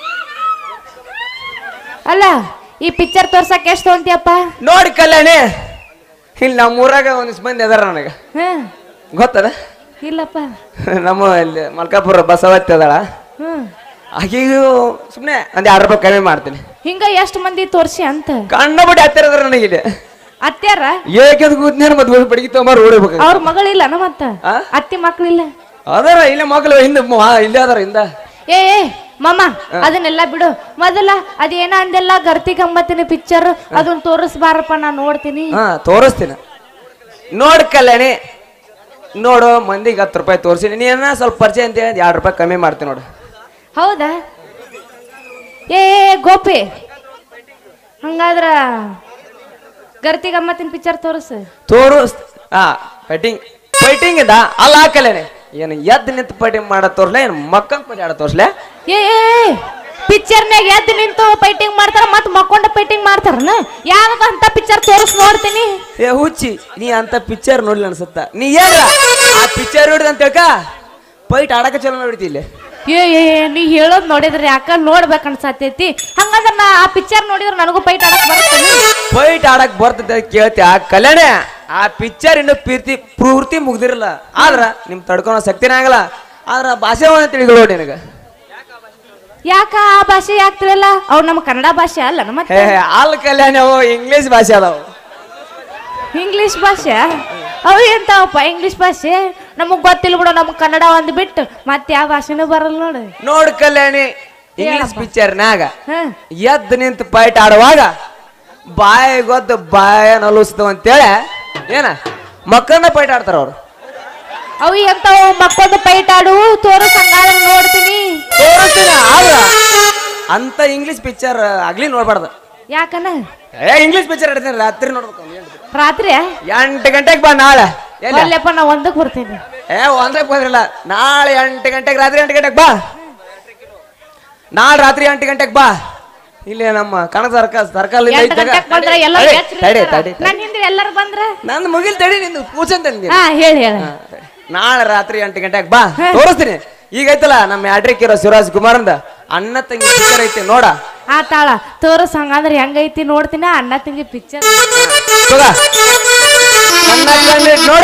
ಅಲ್ಲ ಈ ಪಿಕ್ಚರ್ ತೋರ್ಸಕ್ ಎಷ್ಟು ತೊಗೊಂತಿಯಪ್ಪ ನೋಡಿ ಕಲ್ಯಾಣಿ ಇಲ್ಲಿ ನಮ್ಮ ಊರಾಗ ಒಂದಿಷ್ಟು ಮಂದಿ ಅದಾರ ನನಗೆ ಹ್ಮ್ ಗೊತ್ತದ ಇಲ್ಲಪ್ಪ ನಮ್ಮ ಇಲ್ಲಿ ಮಲ್ಕಾಪುರ ಬಸವತ್ತಿ ಅದಾಳ ಹ್ಮ್ ಆಕೆಗೂ ಸುಮ್ಮನೆ ಒಂದು ಎರಡು ರೂಪಾಯಿ ಕಮ್ಮಿ ಮಾಡ್ತೀನಿ ಹಿಂಗ ಎಷ್ಟು ಮಂದಿ ತೋರ್ಸಿ ಅಂತ ಕಂಡಬಿಟ್ಟು ಹತ್ತಿರ ಅದಾರ ನನಗಿಲ್ಲಿ ಅತ್ಯಾರ ಏಕೆಂದು ಕೂತ್ನೇನು ಮತ್ತೆ ಬಡಗಿ ತೊಗೊಂಬಾರ ಓಡಿಬೇಕು ಅವ್ರ ಮಗಳಿಲ್ಲ ಮತ್ತ ಆ? ಅತ್ತಿ ಮಕ್ಳಿಲ್ಲ ಅದಾರ ಇಲ್ಲೇ ಮಕ್ಕಳು ಹಿಂದೆ ಮ- ಇಲ್ಲೇ ಅದಾರ ಹಿಂದ ಏ ಏ, ಮಾಮ ಅದನ್ನೆಲ್ಲ ಬಿಡು ಮೊದಲ ಅದೇನ ಅಂದೆಲ್ಲ ಗರ್ತಿ ಗಮ್ಮತ್ತಿನ ಪಿಕ್ಚರ್ ಅದನ್ನ ತೋರಿಸ್ಬಾರಪ್ಪ ನಾ ನೋಡ್ತೀನಿ ಹಾ ತೋರಿಸ್ತೀನಿ ನೋಡ್ ಕಲ್ಯಾಣಿ ನೋಡು ಮಂದಿಗೆ ಹತ್ತು ರೂಪಾಯಿ ತೋರಿಸಿ ನೀನ ಸ್ವಲ್ಪ ಪರಿಚಯ ಅಂತ ಹೇಳಿ ಎರಡು ರೂಪಾಯಿ ಕಮ್ಮಿ ಮಾಡ್ತೀನಿ ನೋಡು ಹೌದಾ ಏ ಏ, ಗೋಪಿ ಹಂಗಾದ್ರ ಗರ್ತಿ ಗಮ್ಮತ್ತಿನ ಪಿಕ್ಚರ್ ತೋರಿಸು ತೋರಿಸ್ ಹಾ ಫೈಟಿಂಗ್ ಫೈಟಿಂಗ್ ಇದ ಅಲ್ಲ ಕಲ್ಯಾಣಿ ಏನು ಎದ್ದು ನಿಂತು ಫೈಟಿಂಗ್ ಮಾಡೋ ತೋರ್ಸ್ಲೆ ಏನು ಮಕ್ಕಂದ್ ಪಡಿ ಆಡೋ ತೋರ್ಸ್ಲೆ ಏ ಪಿಕ್ಚರ್ನಾಗ ಎದ್ದು ನಿಂತು ಫೈಟಿಂಗ್ ಮಾಡ್ತಾರ ಮತ್ ಮಕ್ಕೊಂಡ ಫೈಟಿಂಗ್ ಮಾಡ್ತಾರನ ಯಾವಾಗ ಅಂತ ಪಿಕ್ಚರ್ ತೋರಿಸ್ ನೋಡ್ತೀನಿ ಏ ಹುಚ್ಚಿ ನೀ ಅಂತ ಪಿಕ್ಚರ್ ನೋಡ್ಲಿ ಅನ್ಸುತ್ತ ನೀ ಏನ ಆ ಪಿಕ್ಚರ್ ನೋಡಿದ ಅಂತ ಹೇಳ್ಕ ಫೈಟ್ ಆಡಕ ಚಲೋ ನೋಡ್ತಿ ಇಲ್ಲಿ ಏ ಏ ಏ, ನೀ ಹೇಳೋದ್ ನೋಡಿದ್ರೆ ಯಾಕ ನೋಡ್ಬೇಕು ಅನ್ಸತೈತಿ ಹಂಗಂದ್ರ ನಾ ಆ ಪಿಕ್ಚರ್ ನೋಡಿದ್ರೆ ನನಗೂ ಫೈಟ್ ಆಡಕ್ ಬರುತ್ತೆ ಫೈಟ್ ಆಡಕ್ ಬರ್ತದೆ ಕೇಳ್ತಿ ಆ ಕಲ್ಯಾಣ ಆ ಪಿಕ್ಚರ್ ಇನ್ನು ಪೂರ್ತಿ ಪೂರ್ತಿ ಮುಗ್ದಿರಲ್ಲ ಆದ್ರ ನಿಮ್ ತಡ್ಕೊಳೋ ಶಕ್ತಿನೇ ಆಗಲ್ಲ ಆದ್ರ ಭಾಷೆ ಒಂದ್ ತಿಳಿಗಳು ನಿನಗ ಯಾಕ ಆ ಭಾಷೆ ಯಾಕ್ತಿರಲ್ಲ ಅವ್ರು ನಮ್ಮ ಕನ್ನಡ ಭಾಷೆ ಅಲ್ಲ ಹೇ ಮತ್ತೆ ಹೇ, ಅಲ್ ಕಲ್ಯಾಣ ಅವು ಇಂಗ್ಲಿಷ್ ಭಾಷೆ ಅದಾವ ಇಂಗ್ಲಿಷ್ ಭಾಷೆ ಅವು ಎಂತಾವಪ್ಪ ಇಂಗ್ಲಿಷ್ ಭಾಷೆ ನಮಗ್ ಗೊತ್ತಿಲ್ಲ ಬಿಡು ನಮಗ್ ಕನ್ನಡ ಒಂದ್ ಬಿಟ್ಟು ಮತ್ತೆ ಯಾವ ಭಾಷೆನೂ ಬರಲ್ಲ ನೋಡು ನೋಡ್ ಕಲ್ಯಾಣಿ ಇಂಗ್ಲಿಷ್ ಹೇಳಪ್ಪ. ಪಿಕ್ಚರ್ನಾಗ ಹ ಎದ್ದು ನಿಂತು ಫೈಟ್ ಆಡುವಾಗ ಬಾಯಿ ಗೊತ್ತು ಬಾಯ ನಲುಸ್ತವ ಅಂತೇಳಿ ಏನ ಮಕ್ಕಳನ್ನ ಫೈಟ್ ಆಡ್ತಾರ ಅವ್ರು ಅವು ಎಂತಾವು ಮಕ್ಕೊಂದು ಫೈಟ್ ಆಡು ತೋರಿಸ್ ಹಂಗಾದ್ರೆ ನೋಡ್ತೀನಿ ತೋರಿಸ್ತೀನಿ ಆದ್ರ ಅಂತ ಇಂಗ್ಲಿಷ್ ಪಿಕ್ಚರ್ ಆಗ್ಲಿ ನೋಡ್ಬಾರ್ದು ಯಾಕನ ಏ ಇಂಗ್ಲಿಷ್ ಪಿಕ್ಚರ್ ಆಡ್ತೀನಿ ರಾತ್ರಿ ನೋಡ್ಬೇಕು ಅವ್ನು ಎಂಟು- ರಾತ್ರಿ ಎಂಟು ಗಂಟೆಗೆ ಬಾ ನಾಳೆ ಎಲ್ಲಿ ಅಲ್ಲಪ್ಪ ನಾ ಒಂದಕ್ಕೆ ಬರ್ತೀನಿ ಏ ಒಂದಕ್ಕೆ ಬಂದ್ರಲ್ಲ ನಾಳೆ ಎಂಟು ಗಂಟೆಗೆ ರಾತ್ರಿ ಎಂಟು ಗಂಟೆಗೆ ಬಾ ನಾಳೆ ರಾತ್ರಿ ಎಂಟು ಗಂಟೆಗೆ ಬಾ ಇಲ್ಲಿ ನಮ್ಮ ಕನಕ ಸರ್ಕಲ್ ಸರ್ಕಲ್ ಎಂಟು ಗಂಟೆಗೆ ಬಂದ್ರ ಎಲ್ಲರೂ ತಡಿ ತಡಿ ನನ್ನ ಹಿಂದೆ ಎಲ್ಲರೂ ಬಂದ್ರ ನಂದು ಮುಗಿಲ್ ತಡಿ ನಿಂದು ಕೂಚಂತ ಹಾ ಹೇಳಿ ಹೇಳಿ ನಾಳೆ ರಾತ್ರಿ ಎಂಟು ಗಂಟೆಗೆ ಬಾ ತೋರಿಸ್ತೀನಿ ಈಗ ಐತಲ್ಲ ನಮ್ಮ ಯಾಡ್ರಿಕ್ ಇರೋ ಶಿವರಾಜ್ ಕುಮಾರ್ ಅಂದ ಅಣ್ಣ ತಂಗಿ ಪಿಕ್ಚರ್ ಐತಿ ನೋಡ ಆತಾಳ ತೋರಸ್ ಹಂಗಂದ್ರೆ ಹೆಂಗೈತಿ ನೋಡ್ತೀನಿ ಅಣ್ಣ ತಂಗಿ ಪಿಕ್ಚರ್ ತಗ ನನ್ನ ಕಣ್ಣಿಟ್ ನೋಡ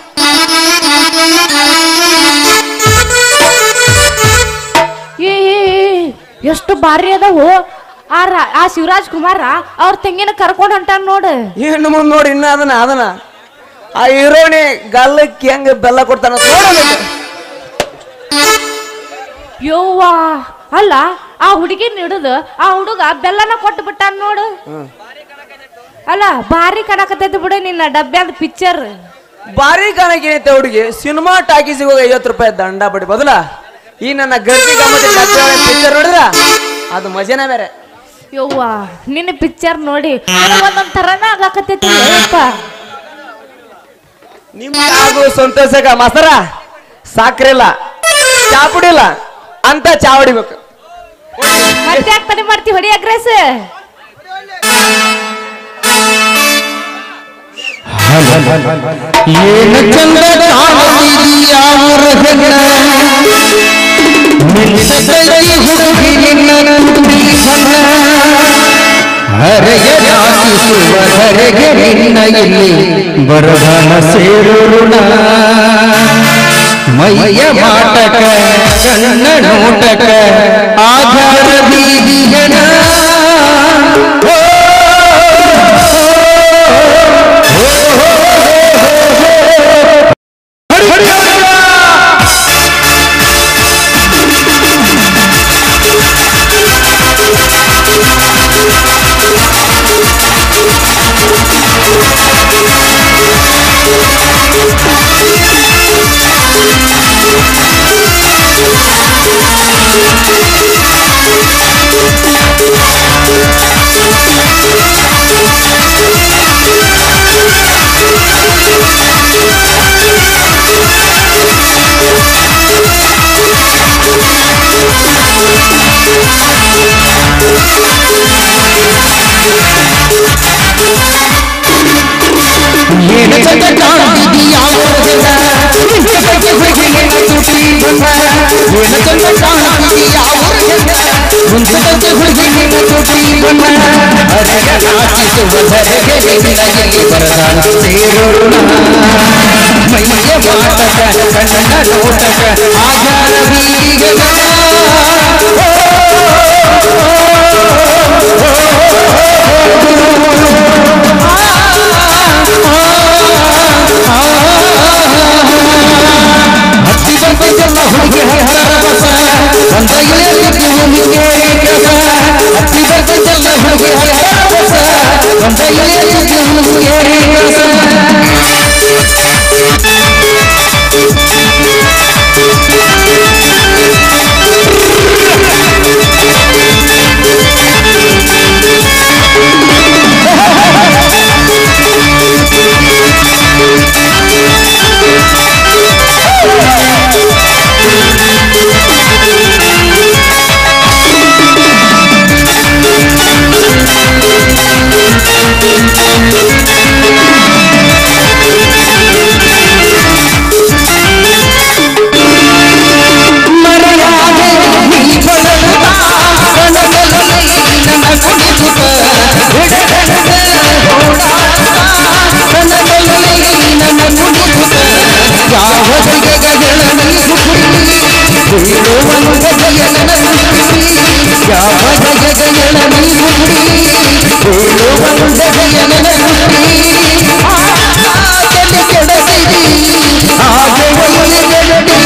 ಏ ಏ, ಏ, ಎಷ್ಟು ಭಾರಿ ಅದಾವು ಆ ರಾ- ಆ ಶಿವರಾಜ್ ಕುಮಾರ ಅವ್ರ ತಂಗಿನ ಕರ್ಕೊಂಡು ಹೊಂಟಾನ ನೋಡು ಇನ್ನು ಮುಂದೆ ನೋಡಿ ಇನ್ನ ಅದನ್ನ ಅದನ್ನ ಆ ಹೀರೋಣಿ ಗಲ್ಲಕ್ಕೆ ಹೆಂಗ ಬೆಲ್ಲ ಕೊಡ್ತಾನ ನೋಡೋಣ ಯವ್ವಾ ಅಲ್ಲ ಆ ಹುಡುಗಿನ ಹಿಡಿದು ಆ ಹುಡುಗ ಬೆಲ್ಲನ ಕೊಟ್ಟು ಬಿಟ್ಟಾನ ನೋಡು ಅಲ್ಲ ಭಾರಿ ಕಣಕತೈತಿ ಬಿಡು ನಿನ್ನ ಡಬ್ಬ್ಯಾದ ಪಿಕ್ಚರ್ ಭಾರಿ ಕಾಣಕೇನೈತೆ ಹುಡುಗಿ ಸಿನಿಮಾ ಟಾಕೀಸಿಗೆ ಹೋಗಿ ಐವತ್ತು ರೂಪಾಯಿ ದಂಡ ಬಡಿ ಬದಲ ಈ ನನ್ನ ಗರ್ಭಿ ಗಮ್ಮತಿ ಪಿಕ್ಚರ್ ನೋಡಿದ್ರ ಅದು ಮಜಾನೇ ಬೇರೆ ಯವ್ವಾ ನಿನ್ನ ಪಿಕ್ಚರ್ ನೋಡಿ ಒಂದೊಂದ್ ತರನ ಆಗಕತ್ತೈತಿ ಯಪ್ಪ ನಿಮ್ಗೆ ಆಗೋ ಸಂತೋಷಕ ಮಸರ ಸಾಕ್ರಿಲ್ಲ ಚಾ ಪುಡಿಲ್ಲ ಅಂತ ಚಾ ಹೊಡಿಬೇಕು ಮತ್ತೆ ಯಾಕೆ ತಲೆ ಮಾಡ್ತಿ ಹೊಡಿ ಅಗ್ರೆಸ್ ಏನು ಚಂದ ಕಾಣುತ್ತಿದೀಯ ಮುರುಗನ ಮಿಂಚತೈತಿ ಹುಡುಗಿ ನಿನ್ನ ನುಡಿ ಬಣ್ಣ ಹರೆಯ ನಾಚಿಸುವ ಹರೆಗೆ ನಿನ್ನ ಇಲ್ಲಿ ಬರದಾನ ಸೇರು ಋಣ ಮೈಯ ಮಾಟಕ ಕಣ್ಣ ನೋಟಕ ಆಧಾರ ಬೀದಿಯನ ಏನು ಚಂದ ಕಾಣುತ್ತಿದೀಯ ಮುರುಗನ ಮಿಂಚತೈತಿ ಹುಡುಗಿ ನಿನ್ನ ತುಟಿ ಬಣ್ಣ ಏನು ಚಂದ ಕಾಣುತ್ತಿದೀಯ ಮುರುಗನ ಮಿಂಚತೈತಿ ಹುಡುಗಿ ನಿನ್ನ ತುಟಿ ಬಣ್ಣ ಹರೆಯ ನಾಚಿಸುವ ಧರೆಗೆ ನಿನ್ನ ಇಲ್ಲಿ ಬರದಾನ ಸೇರೋಣ ಮೈಯ ಮಾಟಕ ಕಣ್ಣ ನೋಟಕ ಆಧಾರ ಬೀಗನ ಹತ್ತಿ ಬಂದೈತಲ್ಲ ಹುಡುಗಿ ಹರ ಬಸ ಒಂದ ಇಳಿಯಲಿಕ್ಕೆ ಭೂಮಿಗೆ ಕಸ ಹತ್ತಿ ಬಂದೈತಲ್ಲ ಹುಡುಗಿ ಹರ ಬಸ ಒಂದ ಇಳಿಯಲಿಕ್ಕೆ ಭೂಮಿಗೆ ಕಸ ಮರೆಯಾದೆ ನೀ ಬಡಗುತ್ತಾ ಕನಸಲ್ಲಿ ನನ್ನ ಕುಣಿಸುತ್ತ ಬಿಡದಂಗ ಓಡಾಡುತ್ತಾ ಕನಸಲ್ಲಿ ನನ್ನ ಕುಣಿಸುತ್ತ ಯಾವ ಬಗೆಗಳ ನೀರು ಕುಡಿ ಬೀಳುವ ಬಗೆಯ ನನ್ನ ಕುಡಿ ಯಾವ ಬಗೆಗಳ ನೀರು ಕುಡಿ ಬೀಳುವ ಬಗೆಯ ನನ್ನ ಕುಡಿ ತಲೆ ಕೆಡಸಿದಿ ಹಾಗೆ ಒಳ್ಳೆಯದಡಿ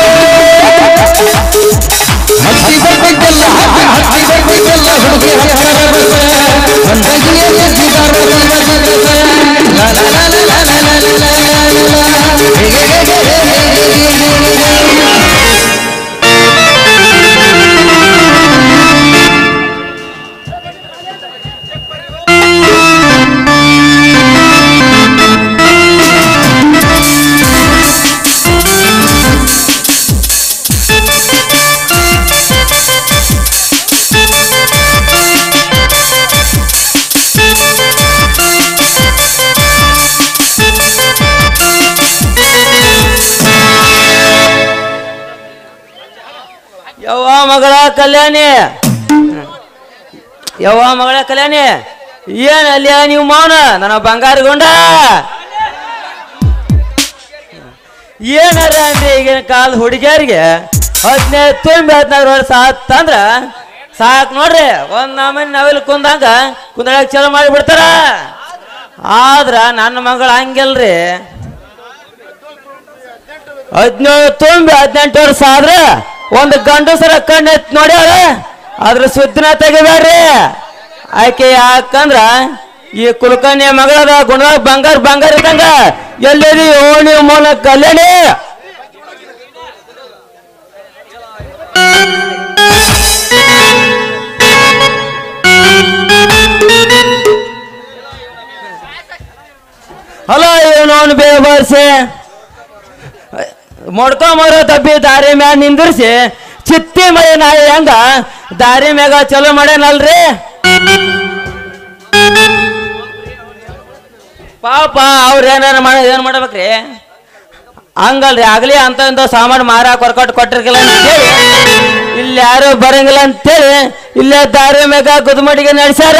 ಹತ್ತಿ ಬರ್ಬೇಕಲ್ಲ ಹತ್ತಿ ಬರ್ಬೇಕಲ್ಲ ಹುಡುಗಿ ಹರ ಬಸ ಒಂದ ಗಿಳಿಯಲ್ಲಿ ಬಾರದ ಜಗಸ ಲಾ ಲಾ ಲಾ ಲಾ ಲಾ ಲಾ ಲಾ ಲಾ ಲಾ ಲಾ. ಹೇ ಹೇ ಹೇ ಹೇ ಹೇ ಹೇ ಹೇ ಹೇ ಹೇ ಹೇ. ಯವ್ವ ಮಗಳ ಕಲ್ಯಾಣಿ ಯವ್ವ ಮಗಳ ಕಲ್ಯಾಣಿ ಏನ್ ಅಲ್ಲಿ ನೀವು ಮೌನ ನನ್ನ ಬಂಗಾರ ಗೊಂಡ ಏನಾರ ಅಂದ್ರೆ ಈಗಿನ ಕಾಲ ಹುಡುಗಿಯರಿಗೆ ಹದಿನೈದು ತುಂಬಿ ಹದಿನಾರು ವರ್ಷ ಆತಂದ್ರ ಸಾಕ್ ನೋಡ್ರಿ ಒಂದ್ ನಮೂನಿ ನಾವೆಲ್ಲ ಕುಂದಂಗ ಕುಂದಳಕ್ ಚಲೋ ಮಾಡಿ ಬಿಡ್ತಾರ ಆದ್ರ ನನ್ನ ಮಗಳು ಹಂಗಿಲ್ರಿ ಹದಿನೇಳು ತುಂಬಿ ಹದಿನೆಂಟು ವರ್ಷ ಆದ್ರ ಒಂದು ಗಂಡಸರ ಕಣ್ಣು ಎತ್ತಿ ನೋಡ್ಯಾರ ಅದ್ರ ಸುದ್ದಿನ ತೆಗಿಬೇಡ್ರಿ ಆಕೆ ಯಾಕಂದ್ರ ಈ ಕುಲಕರ್ಣಿಯ ಮಗಳದ ಗುಣದಾಗ ಬಂಗಾರ ಬಂಗಾರ ಇದ್ದಂಗ ಎಲ್ಲೆದಿ ಓಣಿ ಮೂಲ ಕಲ್ಯಾಣಿ ಹಲೋ ಇವನವನು ಬೇಬರ್ಸಿ ಮೊಡ್ಕೊಂಬರೋ ತಪ್ಪಿ ದಾರಿ ಮ್ಯಾಗ ನಿಂದಿರ್ಸಿ ಚಿತ್ತಿ ಮೈ ನಾಯಿ ಹೆಂಗ ದಾರಿ ಮ್ಯಾಗ ಚಲೋ ಮಾಡ್ಯಾನಲ್ರಿ ಪಾಪ ಅವ್ರ ಏನಾರ ಮಾಡ ಏನ್ ಮಾಡ್ಬೇಕ್ರಿ ಹಂಗಲ್ರಿ ಆಗ್ಲಿ ಅಂತ ಇಂತ ಸಾಮಾನು ಮಾರಾಕ್ ಹೊರ್ಕೊಟ್ಟು ಕೊಟ್ಟಿರ್ಕಿಲ್ಲ ಅಂತೇಳಿ ಇಲ್ಲಿ ಯಾರು ಬರಂಗಿಲ್ಲ ಅಂತೇಳಿ ಇಲ್ಲೇ ದಾರಿ ಮ್ಯಾಗ ಗುದ್ಮಡಿಗೆ ನಡೆಸ್ಯಾರ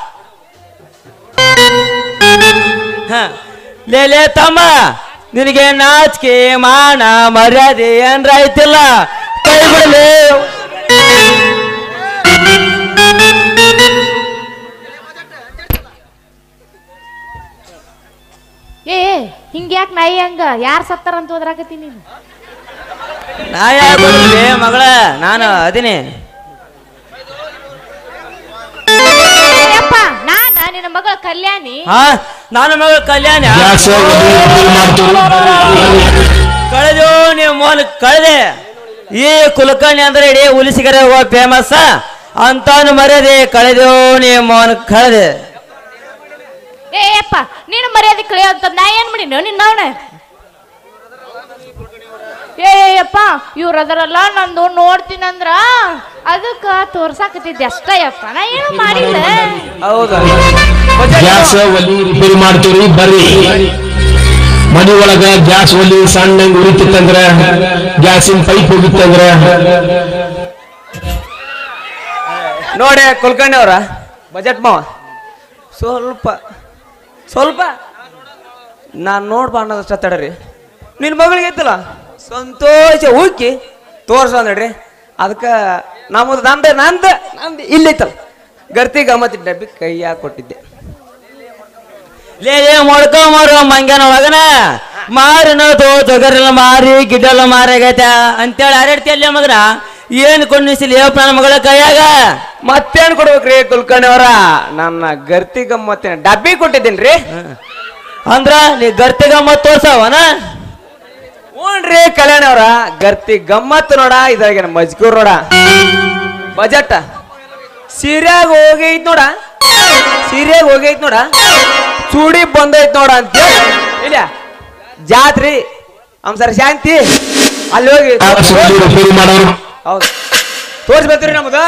ಹ. ಲೇ ಲೇ ತಮ್ಮ ನಿನಗೆ ನಾಚಿಕೆ ಮಾನ ಮರ್ಯಾದೆ ಏನ್ರ ಐತಿಲ್ಲ ಕೈ ಬಿಡಲಿ ಏ ಹಿಂಗ ಯಾಕೆ ನಾಯಿ ಹಂಗ ಯಾರು ಸತ್ತಾರ ಅಂತ ಹೋದ್ರಾಕತ್ತೀನಿ ನೀನು ನಾ ಯಾಕೆ ಬಿಡ್ಲಿ ಮಗಳ ನಾನು ಅದೀನಿ ಅಪ್ಪ ನಾನ ನಿನ್ನ ಮಗಳ ಕಲ್ಯಾಣಿ ಹಾ ನಾನು ಮಗಳ ಕಲ್ಯಾಣ ಗ್ಯಾಸ್ ಬಿಲ್ ಮಾಡ್ತೀವಿ ಕಳೆದು ನೀವು ಮೋಲ್ ಕಳೆದೆ ಈ ಕುಲಕರ್ಣಿ ಅಂದ್ರೆ ಇಡೀ ಉಲಿಸಿಗರೆ ಫೇಮಸ್ ಅಂತಾನು ಮರ್ಯಾದೆ ಕಳೆದು ನೀವು ಮೋನ್ ಕಳೆದೆ ಏ ಅಪ್ಪ ನೀನು ಮರ್ಯಾದೆ ಕಳಿಯೋ ಅಂತ ನಾ ಏನ್ ಮಾಡಿನ ನಿನ್ನ ಅವನ ಏ ಅಪ್ಪ ಇವ್ರ ಅದರಲ್ಲ ನಂದು ನೋಡ್ತೀನಂದ್ರ ಅದಕ್ಕ ತೋರ್ಸಾಕತ್ತಿದ್ದೆ ಅಷ್ಟೇ ಅಪ್ಪ ನಾ ಏನು ಮಾಡಿಲ್ಲ ಹೌದಾ ಗ್ಯಾಸ್ ಒಲಿ ರಿಪೇರಿ ಮಾಡ್ತೀವ್ರಿ ಬರ್ರಿ ಮನಿ ಒಳಗ ಗ್ಯಾಸ್ ಒಲಿ ಸಣ್ಣಂಗ್ ಉರಿತಿತ್ತಂದ್ರ ಗ್ಯಾಸಿನ ಪೈಪ್ ಹೋಗಿತ್ತಂದ್ರ ನೋಡಿ ಕುಲಕರ್ಣಿ ಅವರ ಬಜೆಟ್ ಮಾವ ಸ್ವಲ್ಪ ಸ್ವಲ್ಪ ನಾನು ನೋಡ್ಬಾ ಅನ್ನೋದಷ್ಟ ತಡರಿ ನಿನ್ನ ಮಗಳಿಗೆ ಐತಲ್ಲ ಸಂತೋಷ ಹೋಗಿ ತೋರ್ಸ ನೋಡ್ರಿ ಅದಕ್ಕೆ ನಮ್ಮದು ನಂದು ನಂದು ನಂದು ಇಲ್ಲೈತಲ್ಲ ಗರ್ತಿ ಗಮ್ಮತ್ತಿ ಡಬ್ಬಿ ಕೈಯಾಗ ಕೊಟ್ಟಿದ್ದೆ ಲೇ ಲೇ ಮೊಡ್ಕೊ ಮಾರು ಮಂಗ್ಯಾನ ಒಳಗನ ಮಾರಿನ ತೋ ತೊಗರಿಲ್ಲ ಮಾರಿ ಗಿಡ್ಡೆಲ್ಲ ಮಾರಾಗೈತ ಅಂತೇಳಿ ಹರಡ್ತಿಯಲ್ಲ ಮಗನ ಏನ್ ಕೊಂಡಿಸಿಲಿ ಏಪ್ಪ ನನ್ನ ಮಗಳ ಕೈಯಾಗ ಮತ್ತೇನ್ ಕೊಡ್ಬೇಕ್ರಿ ಕುಲ್ಕರ್ಣಿ ಅವರ ನನ್ನ ಗರ್ತಿ ಗಮ್ಮತ್ತಿನ ಡಬ್ಬಿ ಕೊಟ್ಟಿದ್ದೀನ್ರಿ ಅಂದ್ರ ನೀ ಗರ್ತಿ ಗಮ್ಮತ್ ತೋರ್ಸವನ ಹ್ಞೂನ್ರಿ ಕಲ್ಯಾಣ ಅವರ ಗರ್ತಿ ಗಮ್ಮತ್ ನೋಡ ಇದ್ರಾಗ ಮಜ್ಕೂರ್ ನೋಡ ಬಜೆಟ್ ಸೀರ್ಯಾಗ ಹೋಗೈತ್ ನೋಡ ಸೀರ್ಯಾಗ ಹೋಗೈತ್ ನೋಡ ಚೂಡಿ ಬಂದೈತ್ ನೋಡ ಅಂತ ಇಲ್ಲ ಜಾತ್ರಿ ಸರ್ ಶಾಂತಿ ಅಲ್ಲಿ ಹೋಗಿ ಗ್ಯಾಸ್ ಒಲಿ ರಿಪೇರಿ ಮಾಡೋರು ಹೌದು ತೋರಿಸ್ಬೇಕ್ರಿ ನಮ್ದು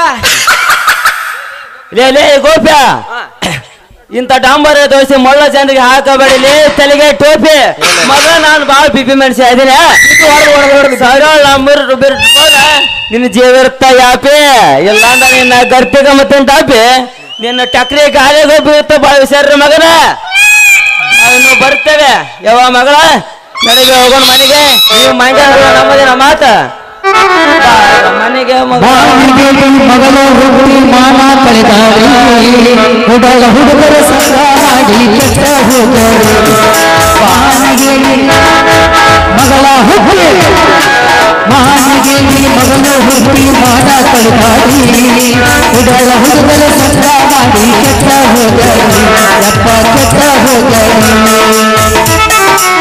ಲೇ ಲೇ ಗೋಪ್ಯ ಇಂಥ ಡಾಂಬರ್ ದೋಸೆ ಮೊಳ್ಳ ಜನರಿಗೆ ಹಾಕಬೇಡಿ ತಲೆಗೆ ಟೋಪಿ ಮಗ ನಾನು ಬಾಳ ಬಿಪಿ ಮೆಣಸಿ ಇದೀನಿ ಸರಳ ನಂಬರ್ ನಿನ್ನ ಜೀವ ಇರ್ತ ಯಾಪಿ ಇಲ್ಲ ಅಂದ ನಿನ್ನ ಗರ್ತಿಗ ಮತ್ತೆ ಟಾಪಿ ನಿನ್ನ ಟಕ್ರಿ ಗಾಳಿಗೆ ಬೀಳ್ತ ಬಾಳ ಹುಷಾರ್ರಿ ಮಗನ ನಾವಿನ್ನು ಬರ್ತೇವೆ ಯಾವ ಮಗಳ ನನಗೆ ಹೋಗೋಣ ಮನೆಗೆ ನೀವು ಮನೆಗೆ ನಮ್ಮದಿನ ಮಾತ ಬಾ, ಮನೆಗೆ ಮಗ ಮಗನು ಹುಟ್ಟಿ ಮಾನ ಕಳೆದಾಡಿ ಹುಡುಗ ಹುಡುಗರ ಸಂಗಾಡಿ ಕೆಟ್ಟ ಹೋದರು ಮಾನಿಗೆ ಮಗಳ ಹುಟ್ಟಿ ಮಾನಿಗೆ ಮಗನು ಹುಟ್ಟಿ ಮಾನ ಕಳೆದಾಡಿ ಹುಡುಗ ಹುಡುಗರ ಸಂಗ ಮಾಡಿ ಕೆಟ್ಟ ಹೋದರು ಯಪ್ಪ ಕೆಟ್ಟ ಹೋದರು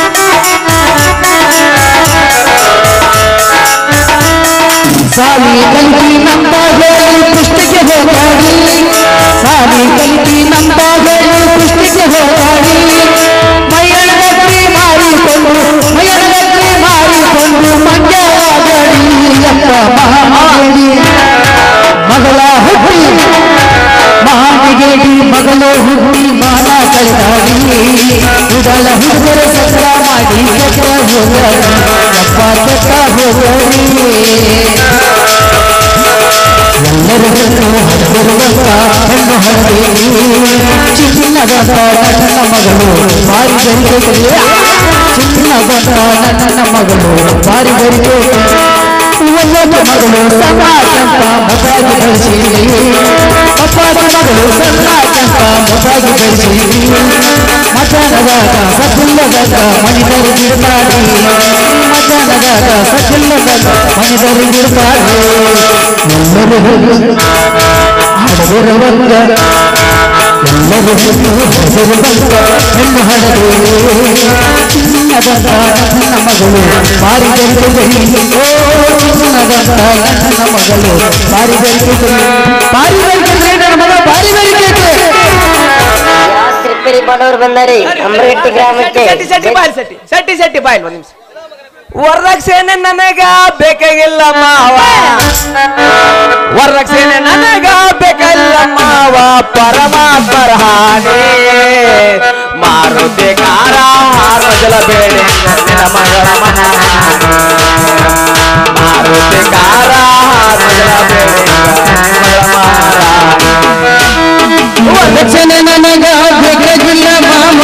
ಸಾಲಿ ಕಲಿತಿ ನಂಬ ಹೇಳಿ ಪುಷ್ಟಿಗೆ ಹೋಗಾಡಿ ಸಾಲಿ ಕಲಿತಿ ನಂಬ ಹೇಳಿ ಪುಷ್ಟಿಗೆ ಹೋಗಾಡಿ ಮೈಯಣಗಟ್ಟಿ ಮಾರಿಕೊಂಡು ಮೈಯಣಗಟ್ಟಿ ಮಾರಿಕೊಂಡು ಮಂಡ್ಯವಾಗಡಿ ಯಪ್ಪ ಮಹಾಮಾಗಡಿ ಮಗಳ ಹುಟ್ಟಿ ಮಹಾನಿಗೇಡಿ ಮಗಳು ಹುಟ್ಟಿ ಮಾನ ಕಳೆದಾಡಿ ಉಡಲ ಹುಡುಗರ ಸಂಗ್ರ ಮಾಡಿ ಕೆಟ್ಟ ಹೋಗಡಿ ಯಪ್ಪ ಕೆಟ್ಟ ಹೋಗಡಿ ಎಲ್ಲ ಹೆಣ್ಣು ಹತ್ತಿರುವಂತ ಹೆಣ್ಣು ಹಳದಿ ಚಿನ್ನದ ನನ್ನ ಮಗಳು ಬಾರಿ ಗರಿಕೆ ಚಿನ್ನದ ನನ್ನ ಮಗಳು ಬಾರಿ ಗರಿಕೆ ಒಳ್ಳೆಯ ಮಗಳು ಸಮಾಜಂತ ಮಸಾಗಿ ಕಳಿಸಿ ಅಪ್ಪಾದ ಮಗಳು ಸಮಾಜಂತ ಮಸಾಗಿ ಕಳಿಸಿ ಮಧ್ಯಾಹ್ನದಾಗ ಸತಿಲ್ಲದಾಗ ಮನಿದರು ಬಿಡ್ತಾರೆ ಮಧ್ಯಾಹ್ನದಾಗ ಸತಿಲ್ಲದಾಗ ಮನಿದರು ಬಿಡ್ತಾರೆ ಎಲ್ಲರೂ ಹಡದಿರುವಂಗ ಎಲ್ಲರೂ ಹಡದಿರುವಂಗ ಹೆಣ್ಣು ಹಡದು ಚಿನ್ನದಂತ ನನ್ನ ಮಗಳು ಬಾರಿ ಬೆರಿಕೆ ಓ ಚಿನ್ನದಂತ ನನ್ನ ಮಗಳು ಬಾರಿ ಬೆರಿಕೆ ಬಾರಿ ಬೆರಿಕೆ ನನ್ನ ಮಗ ಬಾರಿ ಬೆರಿಕೆ ರಿಪೇರಿ ಮಾಡೋರು ಬಂದಾರಿ ಅಮರಗಟ್ಟಿ ಗ್ರಾಮಕ್ಕೆ ಸೆಟ್ಟಿ ಸೆಟ್ಟಿ ಬಾಯ್ ಸೆಟ್ಟಿ ಸೆಟ್ಟಿ ಸೆಟ್ಟಿ ಬಾಯ್ ಒಂದ್ ನಿಮಿಷ ವರದಕ್ಷಿಣೆ ನನಗ ಬೇಕಾಗಿಲ್ಲ ಮಾವ ವರದಕ್ಷಿಣೆ ನನಗ ಬೇಕಾಗಿಲ್ಲ ಮಾವ ಪರಮಾತ್ಮರ ಹಾನಿ ಮಾರುತಿ ಕಾರ ಹಾರಜಲ ಬೇಡಿ ನಿನ್ನ ಮಗಳ ಮಹಾರಾಣಿ ಮಾರುತಿ ಕಾರ ಹಾರಜಲ ಬೇಡಿ ಮಗಳ ಮಹಾರಾಣಿ ವಚನ ನನಗ ಬೇಕಾಗಿಲ್ಲ ಮಾಮ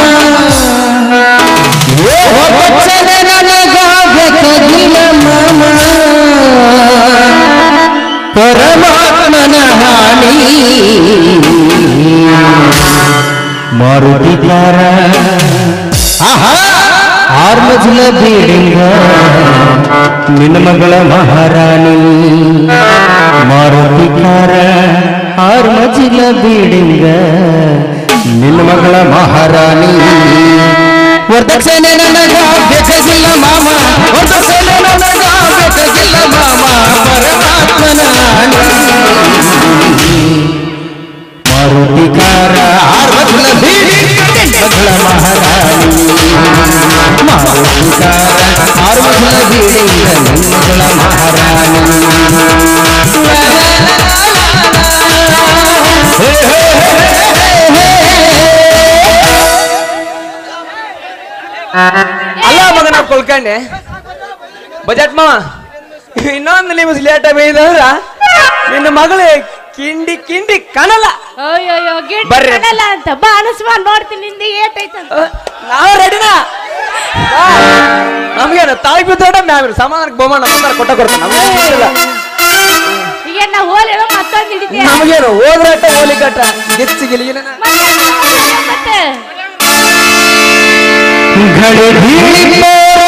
ವಚನ ನನಗ ಬೇಕಾಗಿಲ್ಲ ಮಾಮ ಪರಮಾತ್ಮನ ಹಾನಿ ಮಾರುತಿಕಾರ ಆರ್ ಮಜಲ ಬೀಡಿಂಗ ನಿನ್ನ ಮಗಳ ಮಹಾರಾಣಿ ಮಾರುತಿಕಾರ ಆರ್ ಮಜಿಲ ಬೀಡಿಂಗ ನಿನ್ನ ಮಗಳ ಮಹಾರಾಣಿ ವರದಕ್ಷಿಣೆ ನನಗ ಬೇಕಾಗಿಲ್ಲ ಮಾಮ ವರದಕ್ಷಿಣೆ ನನಗ ಬೇಕಾಗಿಲ್ಲ ಮಾಮ ಪರಮಾತ್ಮನ ಮಾರುತಿಕಾರ ಆರ್ ಮಜಿಲ ಬೀಡಿಂಗ ನಿನ್ನ ಮಗಳ ಮಹಾರಾಣಿ ಮಾರುತಿಕಾರ ಆರ್ ಮಜಿಲ ಬೀಡಿಂಗ ನಿನ್ನ ಮಗಳ ಮಹಾರಾಣಿ ಅಲ್ಲ ಮಗ ನಾವು ಕೊಳ್ಕಂಡೆ ಬಜೆಟ್ ಮಾವ ಇನ್ನೊಂದು ನಿಮಿಷ ಲೇಟ್ ಬೇಯ್ದಂದ್ರ ನಿನ್ನ ಮಗಳು ಕಿಂಡಿ ಕಿಂಡಿ ಕಾಣಲ್ಲ ಅಯ್ಯಯ್ಯೋ ಗಿಡ್ ಬರ್ರಿ. ಕಾಣಲ್ಲ ಅಂತ ಬಾ ಅನಸ್ಮಾನ್ ನೋಡ್ತೀನಿ ನಿಂದ ಏಟೈತಂತ ನಾವು ರೆಡಿನಾ ನಮ್ಗೇನು ತಾಯಿ ಬಿದ್ದೋಡ ಮ್ಯಾಮ್ ಸಮಾಧಾನಕ್ಕೆ ಬಹುಮಾನ ಬಂದಾರ ಕೊಟ್ಟ ಕೊಡ್ತಾನೆ ನಮ್ಗೇನಿಲ್ಲ ಈಗ ನಾ ಹೋಲಿಲ್ಲ ಮತ್ತೊಂದು ಹಿಡಿತೀಯ ನಮಗೇನು ಹೋದ್ರಾಟ ಹೋಲಿ ಕಟ್ಟ ಗೆಚ್ಚಿ ಗಿಲಿಗಿನ ಮತ್ತೆ घड़ी भीड़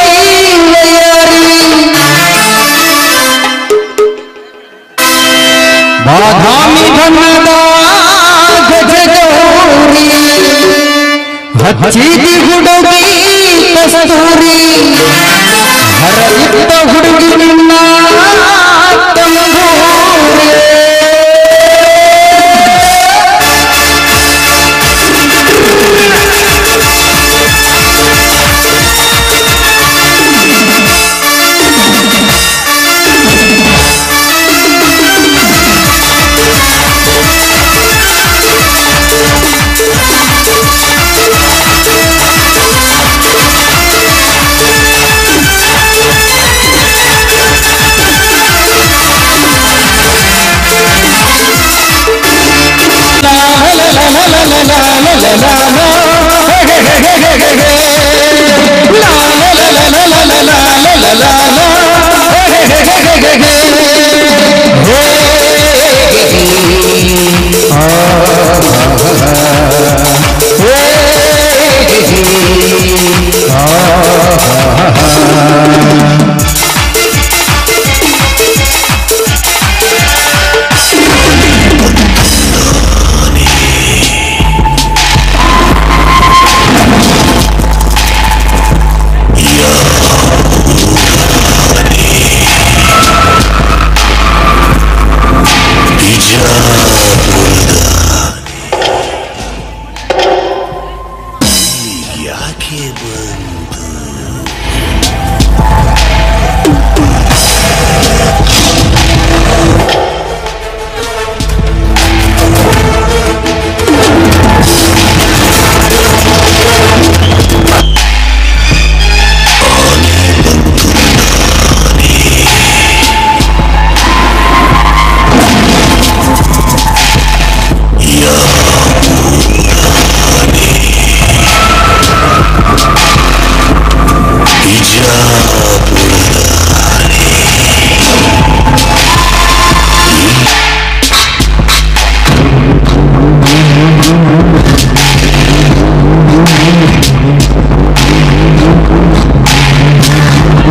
ಬಾದಾಮಿ ಬಣ್ಣದ ಗಜಗೌರಿ ಹಚ್ಚಿದಿ ಹುಡುಗಿ ಕಸ್ತೂರಿ ಹರಳಿದ್ದ ಹುಡುಗಿ ನಿನ್ನ ತಂಬೂರಿ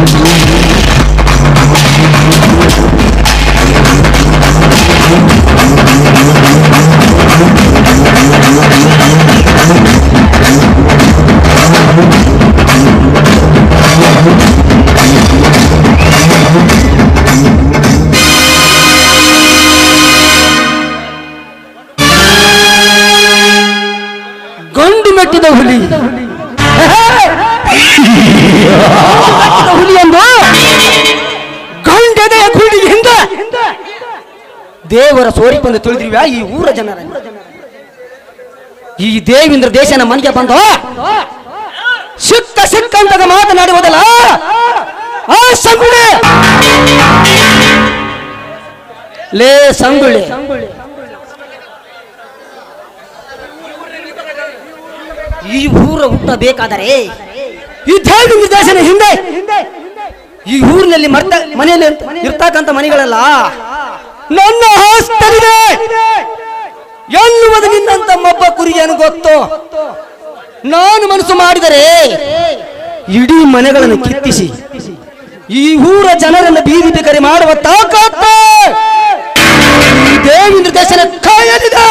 ಗಂಡು ಮೆಟ್ಟಿದ ಹುಲಿ ಹುಲಿ ಎಂದು ಗಂಡೆದೆಯ ಕುಳಿಗೆ ಹಿಂದ ದೇವರ ಸೋರಿಕೊಂಡು ತಿಳಿದಿವ್ಯಾ ಈ ಊರ ಜನರ ಈ ದೇವೇಂದ್ರ ದೇಶನ ಮನೆಗೆ ಬಂದು ಸಿಕ್ಕ ಸಿಕ್ಕಂತದ ಮಾತನಾಡುವುದಲ್ಲ ಆ ಸಂಗುಳಿ ಲೇ ಸಂಗುಳಿ ಈ ಊರ ಹುಟ್ಟಬೇಕಾದರೆ ಈ ದೇವೇಂದ್ರ ದೇಶನ ಹಿಂದೆ ಈ ಊರಿನಲ್ಲಿ ಮರ್ತ ಮನೆಯಲ್ಲಿ ಇರ್ತಕ್ಕಂಥ ಮನೆಗಳೆಲ್ಲ ನನ್ನ ಹಸ್ತಲಿದೆ ಎನ್ನುವುದು ನಿನ್ನಂತ ಮೊಬ್ಬ ಕುರಿಯನ್ನು ಗೊತ್ತು ನಾನು ಮನಸ್ಸು ಮಾಡಿದರೆ ಇಡೀ ಮನೆಗಳನ್ನು ಕಿತ್ತಿಸಿ ಈ ಊರ ಜನರನ್ನು ಬೀದಿ ಬಿಕರಿ ಮಾಡುವ ತಾಕತ್ತು ಈ ದೇವೇಂದ್ರ ದೇಶನ ಕೈಯಲ್ಲಿದೆ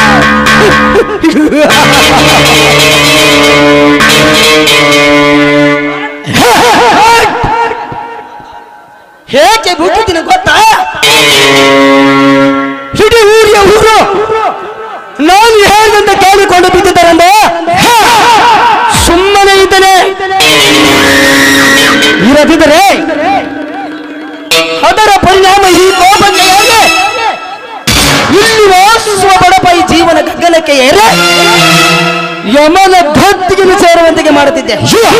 ಹೇಗೆ ಬಿಟ್ಟಿದ್ದೀನಿ ಗೊತ್ತಾ ಇಡೀ ಊರಿಯ ಊರು ನಾನು ಹೇಳಿದಂತ ಕೇಳಿಕೊಂಡು ಬಿದ್ದಿದ್ದಾರಂದ ಸುಮ್ಮನೆ ಇದ್ದೇನೆ ಇರದಿದ್ದರೆ ಅದರ ಪರಿಣಾಮ ಈ ಕೋಪಕ್ಕೆ ಹೇಗೆ ಇಲ್ಲಿ ವಾಸಿಸುವ ಬಡಪ ಈ ಜೀವನ ಗಗನಕ್ಕೆ ಏರೆ ಯಮನ ಗದ್ದಿಗೆ ಸೇರುವಂತೆಗೆ ಮಾಡುತ್ತಿದ್ದೆ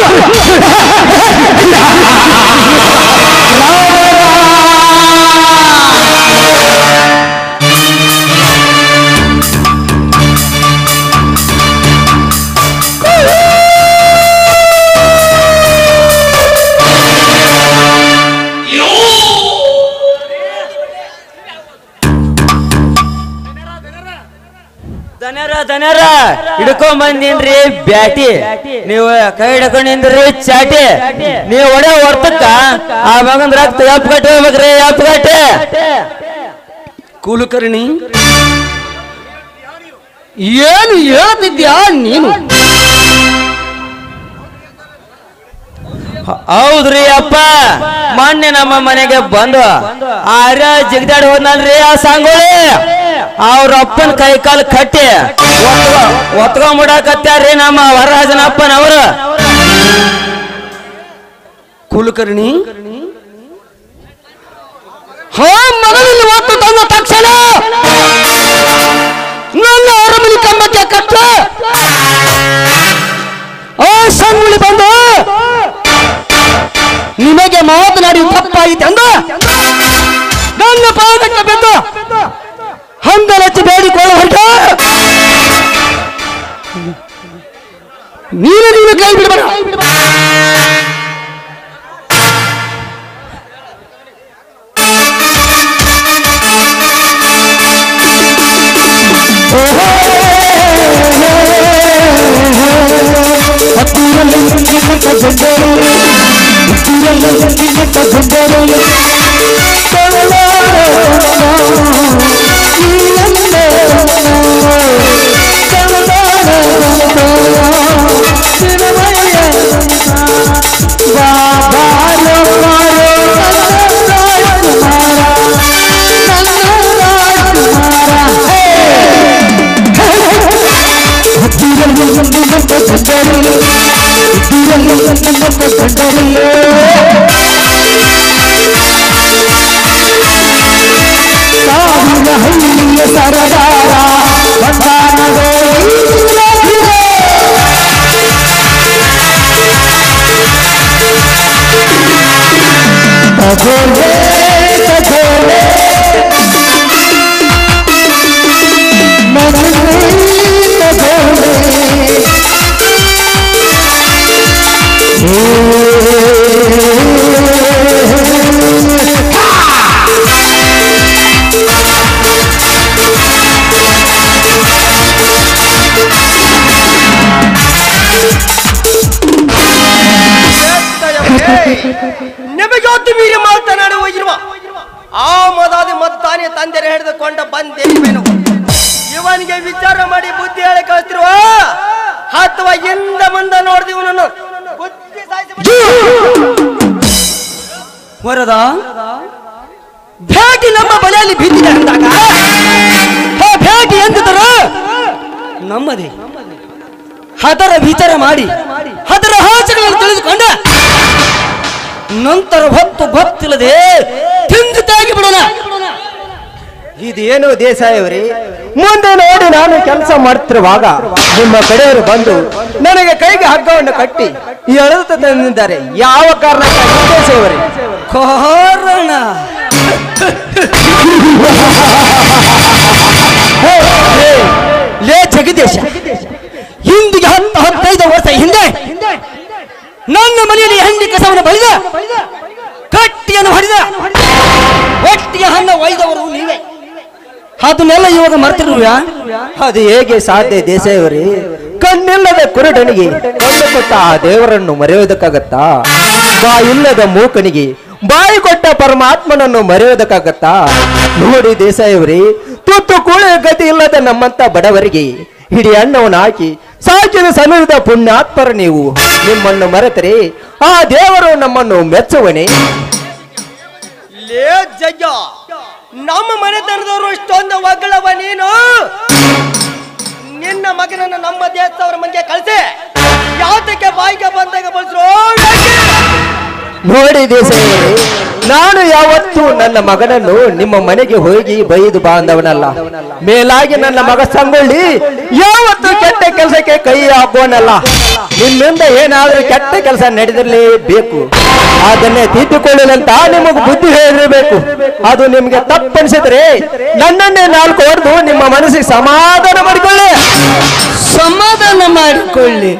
ದನರ ದನರ ಹಿಡ್ಕೊಂಡ್ ಬಂದಿನ್ರಿ ಬ್ಯಾಟಿ ನೀವು ಕೈ ಹಿಡ್ಕೊಂಡಿಂದ್ರಿ ಚಾಟಿ ನೀವು ಒಡೆ ಹೊರ್ತಕ್ಕ ಆ ಮಗನ್ ರಕ್ತ ಎಪ್ ಕಟ್ಟಿ ಹೋಗ್ಬೇಕ್ರಿ ಎಪ್ ಕಟ್ಟಿ ಕುಲಕರ್ಣಿ ಏನು ಹೇಳ್ತಿದ್ಯಾ ನೀನು ಹೌದ್ರಿ ಅಪ್ಪ ಮೊನ್ನೆ ನಮ್ಮ ಮನೆಗೆ ಬಂದು ಆರ್ಯ ಜಿಗದಾಡಿ ಹೋದ್ನಲ್ರಿ ಆ ಸಾಂಗೋಳಿ ಅವ್ರ ಅಪ್ಪನ ಕೈ ಕಾಲು ಕಟ್ಟಿ ಒತ್ಕೊಂಡ್ಬಿಡಕತ್ಯಾರ್ರಿ ನಮ್ಮ ವರರಾಜನ ಅಪ್ಪನವರು ಕುಲಕರ್ಣಿ ಹಾ ಮಗನಲ್ಲಿ ಒತ್ತು ತಂದ ತಕ್ಷಣ ನನ್ನ ಅರಮನೆ ಕಂಬಕ್ಕೆ ಕಟ್ಟ ಆ ಸಂಗುಳಿ ಬಂದು ನಿಮಗೆ ಮಾತನಾಡಿ ತಪ್ಪಾಯಿತೆ ಅಂದ ನನ್ನ ಪಾದಕ್ಕೆ ಬಿದ್ದು ಹಂದಲಚ್ಚಿ ಬೇಡಿಕೊಳ್ಳ ಹೊರಟ ನೀನು ನೀನು ಕೈ ಬಿಡಬೇಡ ನಿಮಗೊತ್ತು ಮೀರಿ ಮಾತನಾಡಿ ಹೋಗಿರುವ ಆ ಮದಾದಿ ಮತ್ತಾನೆ ತಂದೆರೆ ಹಿಡಿದುಕೊಂಡ ಬಂದೇನು ಇವನಿಗೆ ವಿಚಾರ ಮಾಡಿ ಬುದ್ಧಿ ಹೇಳಿ ಕಳಿಸ್ತಿರುವ ಅಥವಾ ಹಿಂದ ಮುಂದೆ ನೋಡ್ದಿ ಇವನನ್ನು ಬುದ್ಧಿ ಸಾಯಿಸಿ ವರದ ಭೇಟಿ ನಮ್ಮ ಬಲೆಯಲ್ಲಿ ಬಿದ್ದಿದೆ ಅಂದಾಗ ಆ ಭೇಟಿ ಎಂದಿದ್ದರು ನಮ್ಮದೇ ಅದರ ವಿಚಾರ ಮಾಡಿ ಅದರ ಹಾಚಗಳನ್ನು ತಿಳಿದುಕೊಂಡ ನಂತರ ಹೊತ್ತು ಗೊತ್ತಿಲ್ಲದೆ ತಿಂದು ತಾಗಿ ಬಿಡೋಣ ಇದೇನು ದೇಸಾಯವರೇ ಮುಂದೆ ನೋಡಿ ನಾನು ಕೆಲಸ ಮಾಡ್ತಿರುವಾಗ ನಿಮ್ಮ ಕಡೆಯವರು ಬಂದು ನನಗೆ ಕೈಗೆ ಹಗ್ಗವನ್ನು ಕಟ್ಟಿ ಎಳೆದು ತಂದಿದ್ದಾರೆ ಯಾವ ಕಾರಣಕ್ಕಾಗಿ ದೇಸಾಯವರೇ ಕಾರಣ ಹೇ, ಲೇ, ಲೇ ಜಗದೀಶ ಹಿಂದಿಗೆ ಹತ್ತು ಹತ್ತೈದು ವರ್ಷ ಹಿಂದೆ ನನ್ನ ಮನೆಯಲ್ಲಿ ಹೆಂಡಿ ಕಸವನ್ನು ಬಳಿದ ಕಟ್ಟಿಯನ್ನು ಹೊಡೆದ ಒಟ್ಟಿಯ ಹಣ್ಣ ಒಯ್ದವರು ನೀವೇ ಅದನ್ನೆಲ್ಲ ಇವಾಗ ಮರ್ತಿರುವ್ಯಾ ಅದು ಹೇಗೆ ಸಾಧ್ಯ ದೇಸಾಯವರೇ ಕಣ್ಣಿಲ್ಲದ ಕುರುಡನಿಗೆ ಕಣ್ಣು ಕೊಟ್ಟ ಆ ದೇವರನ್ನು ಮರೆಯೋದಕ್ಕಾಗತ್ತಾ ಬಾಯಿಲ್ಲದ ಮೂಕನಿಗೆ ಬಾಯಿ ಕೊಟ್ಟ ಪರಮಾತ್ಮನನ್ನು ಮರೆಯೋದಕ್ಕಾಗತ್ತಾ ನೋಡಿ ದೇಸಾಯವರೇ ತುತ್ತು ಕೂಳೆ ಗತಿ ಇಲ್ಲದ ನಮ್ಮಂತ ಬಡವರಿಗೆ ಹಿಡಿ ಅನ್ನವನ್ನು ಹಾಕಿ ಸಾಕಿದ ಸಲುವಿದ ಪುಣ್ಯಾತ್ಮರ ನೀವು ನಿಮ್ಮನ್ನು ಮರೆತರೆ ಆ ದೇವರು ನಮ್ಮನ್ನು ಮೆಚ್ಚುವನೇ ಲೇ ಜಗ್ಗ ನಮ್ಮ ಮನೆತನದವರು ಇಷ್ಟೊಂದು ಒಗ್ಗಳವ ನೀನು ನಿನ್ನ ಮಗನನ್ನು ನಮ್ಮ ದೇಶದವರ ಮನೆಗೆ ಕಳಿಸಿ ಯಾತಕ್ಕೆ ಬಾಯಿಗೆ ಬಂದಾಗ ಬಳಸ್ರು ನೋಡಿ ದೇಸಾಯವರೇ ನಾನು ಯಾವತ್ತೂ ನನ್ನ ಮಗನನ್ನು ನಿಮ್ಮ ಮನೆಗೆ ಹೋಗಿ ಬೈದು ಬಾಂಧವನಲ್ಲ ಮೇಲಾಗಿ ನನ್ನ ಮಗ ಸಂಗೊಳ್ಳಿ ಯಾವತ್ತೂ ಕೆಟ್ಟ ಕೆಲಸಕ್ಕೆ ಕೈ ಹಾಕುವನಲ್ಲ ನಿಮ್ಮಿಂದ ಏನಾದ್ರೂ ಕೆಟ್ಟ ಕೆಲಸ ನಡೆದಿರಲೇಬೇಕು ಅದನ್ನೇ ತಿದ್ದುಕೊಳ್ಳಲಂತ ನಿಮಗೆ ಬುದ್ಧಿ ಹೇಳಿರಬೇಕು ಅದು ನಿಮ್ಗೆ ತಪ್ಪನಿಸಿದ್ರೆ ನನ್ನನ್ನೇ ನಾಲ್ಕು ಹೊಡೆದು ನಿಮ್ಮ ಮನಸ್ಸಿಗೆ ಸಮಾಧಾನ ಮಾಡಿಕೊಳ್ಳಿ ಸಮಾಧಾನ ಮಾಡಿಕೊಳ್ಳಿ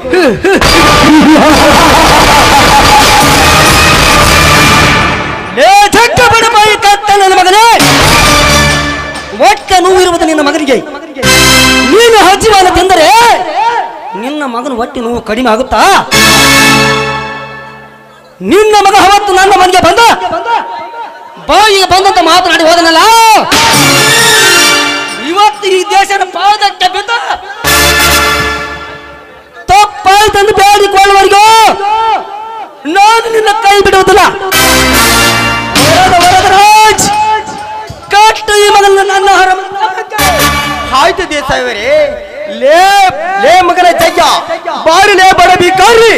ಲೇ ಜಗ್ಗ ಬಡಬಾಯಿ ಕತ್ತ ನನ್ನ ಮಗನೇ ಒಟ್ಟ ನೋವಿರುವುದು ನಿನ್ನ ಮಗನಿಗೆ ನೀನು ಹಜ್ಜಿವಾನ ತಿಂದರೆ ನಿನ್ನ ಮಗನ ಹೊಟ್ಟೆ ನೋವು ಕಡಿಮೆ ಆಗುತ್ತಾ ನಿನ್ನ ಮಗ ಅವತ್ತು ನನ್ನ ಮನೆಗೆ ಬಂದ ಬಾಯಿಗೆ ಬಂದಂತ ಮಾತನಾಡಿ ಹೋದನಲ್ಲ ಇವತ್ತು ಈ ದೇಶದ ಪಾದಕ್ಕೆ ಬಿದ್ದ ತಪ್ಪಾಯ್ತಂದು ಬೇಡಿಕೊಳ್ಳುವವರಿಗೂ ನಾನು ನಿನ್ನ ಕೈ ಬಿಡುವುದಿಲ್ಲ ವರದ ವರದರಾಜ್ ಕಟ್ಟು ಈ ಮಗನ ನನ್ನ ಹರ ಆಯ್ತು ದೇಸಾಯವರೇ ಲೇ ಲೇ ಮಗನ ಜಗ್ಗ ಬಾರಿ ಲೇ ಬಡ ಭಿಕಾರಿ